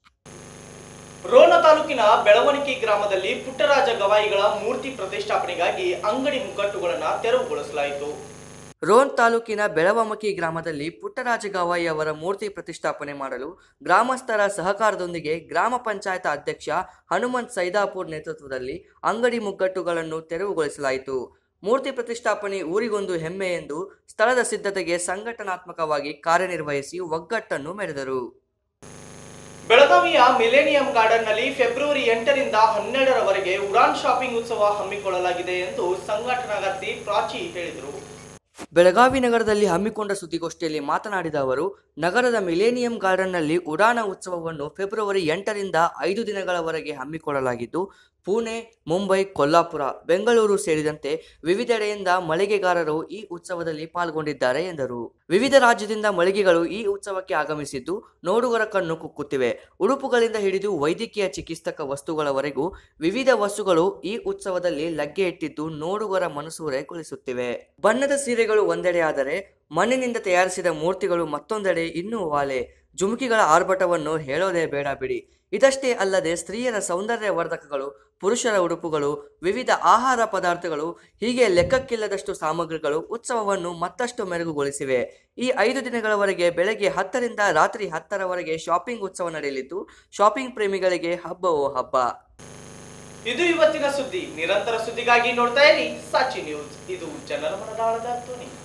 ರೋಣ ತಾಲೂಕಿನ ಬೆಳವಣಿಗೆ ಗ್ರಾಮದಲ್ಲಿ ಪುಟ್ಟರಾಜ ಗವಾಯಿಗಳ ಮೂರ್ತಿ ಪ್ರತಿಷ್ಠಾಪನೆಗಾಗಿ ಅಂಗಡಿ ಮುಗ್ಗಟ್ಟುಗಳನ್ನು ತೆರವುಗೊಳಿಸಲಾಯಿತು ರೋನ್ ತಾಲೂಕಿನ ಬೆಳವಮಕಿ ಗ್ರಾಮದಲ್ಲಿ ಪುಟ್ಟರಾಜ ಗವಾಯಿ ಅವರ ಮೂರ್ತಿ ಪ್ರತಿಷ್ಠಾಪನೆ ಮಾಡಲು ಗ್ರಾಮಸ್ಥರ ಸಹಕಾರದೊಂದಿಗೆ ಗ್ರಾಮ ಪಂಚಾಯತ್ ಅಧ್ಯಕ್ಷ ಹನುಮಂತ್ ಸೈದಾಪುರ್ ನೇತೃತ್ವದಲ್ಲಿ ಅಂಗಡಿ ಮುಗ್ಗಟ್ಟುಗಳನ್ನು ತೆರವುಗೊಳಿಸಲಾಯಿತು ಮೂರ್ತಿ ಪ್ರತಿಷ್ಠಾಪನೆ ಊರಿಗೊಂದು ಹೆಮ್ಮೆ ಎಂದು ಸ್ಥಳದ ಸಿದ್ಧತೆಗೆ ಸಂಘಟನಾತ್ಮಕವಾಗಿ ಕಾರ್ಯನಿರ್ವಹಿಸಿ ಒಗ್ಗಟ್ಟನ್ನು ಮೆರೆದರು ಬೆಳಗಾವಿಯ ಮಿಲೇನಿಯಂ ಗಾರ್ಡನ್ ನಲ್ಲಿ ಫೆಬ್ರವರಿ ಎಂಟರಿಂದ ಹನ್ನೆರಡರವರೆಗೆ ಉಡಾನ್ ಶಾಪಿಂಗ್ ಉತ್ಸವ ಹಮ್ಮಿಕೊಳ್ಳಲಾಗಿದೆ ಎಂದು ಸಂಘಟನಾಗರ್ತಿ ಪ್ರಾಚಿ ಹೇಳಿದರು ಬೆಳಗಾವಿ ನಗರದಲ್ಲಿ ಹಮ್ಮಿಕೊಂಡ ಸುದ್ದಿಗೋಷ್ಠಿಯಲ್ಲಿ ಮಾತನಾಡಿದ ಅವರು ನಗರದ ಮಿಲೇನಿಯಂ ಗಾರ್ಡನ್ನಲ್ಲಿ ಉಡಾನ ಉತ್ಸವವನ್ನು ಫೆಬ್ರವರಿ ಎಂಟರಿಂದ ಐದು ದಿನಗಳವರೆಗೆ ಹಮ್ಮಿಕೊಳ್ಳಲಾಗಿದ್ದು ಪುಣೆ ಮುಂಬೈ ಕೊಲ್ಲಾಪುರ ಬೆಂಗಳೂರು ಸೇರಿದಂತೆ ವಿವಿಧೆಡೆಯಿಂದ ಮಳಿಗೆಗಾರರು ಈ ಉತ್ಸವದಲ್ಲಿ ಪಾಲ್ಗೊಂಡಿದ್ದಾರೆ ಎಂದರು ವಿವಿಧ ರಾಜ್ಯದಿಂದ ಮಳಿಗೆಗಳು ಈ ಉತ್ಸವಕ್ಕೆ ಆಗಮಿಸಿದ್ದು ನೋಡುಗರ ಕಣ್ಣು ಕುಕ್ಕುತ್ತಿವೆ ಉಡುಪುಗಳಿಂದ ಹಿಡಿದು ವೈದ್ಯಕೀಯ ಚಿಕಿತ್ಸಕ ವಸ್ತುಗಳವರೆಗೂ ವಿವಿಧ ವಸ್ತುಗಳು ಈ ಉತ್ಸವದಲ್ಲಿ ಲಗ್ಗೆ ಇಟ್ಟಿದ್ದು ನೋಡುಗರ ಮನಸೂರೆಗೊಳಿಸುತ್ತಿವೆ ಬಣ್ಣದ ಸೀರೆಗಳು ಒಂದೆಡೆ ಆದರೆ ಮಣ್ಣಿನಿಂದ ತಯಾರಿಸಿದ ಮೂರ್ತಿಗಳು ಮತ್ತೊಂದೆಡೆ ಇನ್ನೂ ವಾಲೆ ಜುಮುಕಿಗಳ ಆರ್ಭಟವನ್ನು ಹೇಳೋದೇ ಬೇಡ ಬಿಡಿ ಇದಷ್ಟೇ ಅಲ್ಲದೆ ಸ್ತ್ರೀಯರ ಸೌಂದರ್ಯ ವರ್ಧಕಗಳು ಪುರುಷರ ಉಡುಪುಗಳು ವಿವಿಧ ಆಹಾರ ಪದಾರ್ಥಗಳು ಹೀಗೆ ಲೆಕ್ಕಕ್ಕಿಲ್ಲದಷ್ಟು ಸಾಮಗ್ರಿಗಳು ಉತ್ಸವವನ್ನು ಮತ್ತಷ್ಟು ಮೆರುಗುಗೊಳಿಸಿವೆ ಈ ಐದು ದಿನಗಳವರೆಗೆ ಬೆಳಗ್ಗೆ ಹತ್ತರಿಂದ ರಾತ್ರಿ ಹತ್ತರವರೆಗೆ ಶಾಪಿಂಗ್ ಉತ್ಸವ ನಡೆಯಲಿದ್ದು ಶಾಪಿಂಗ್ ಪ್ರೇಮಿಗಳಿಗೆ ಹಬ್ಬವೋ ಹಬ್ಬ ಇದು ಇವತ್ತಿನ ಸುದ್ದಿ ನಿರಂತರ ಸುದ್ದಿಗಾಗಿ ನೋಡ್ತಾ ಇರಿ ಸಾಚಿ ನ್ಯೂಸ್ ಇದು ಜನರ ಮನದಾಳದ ಧ್ವನಿ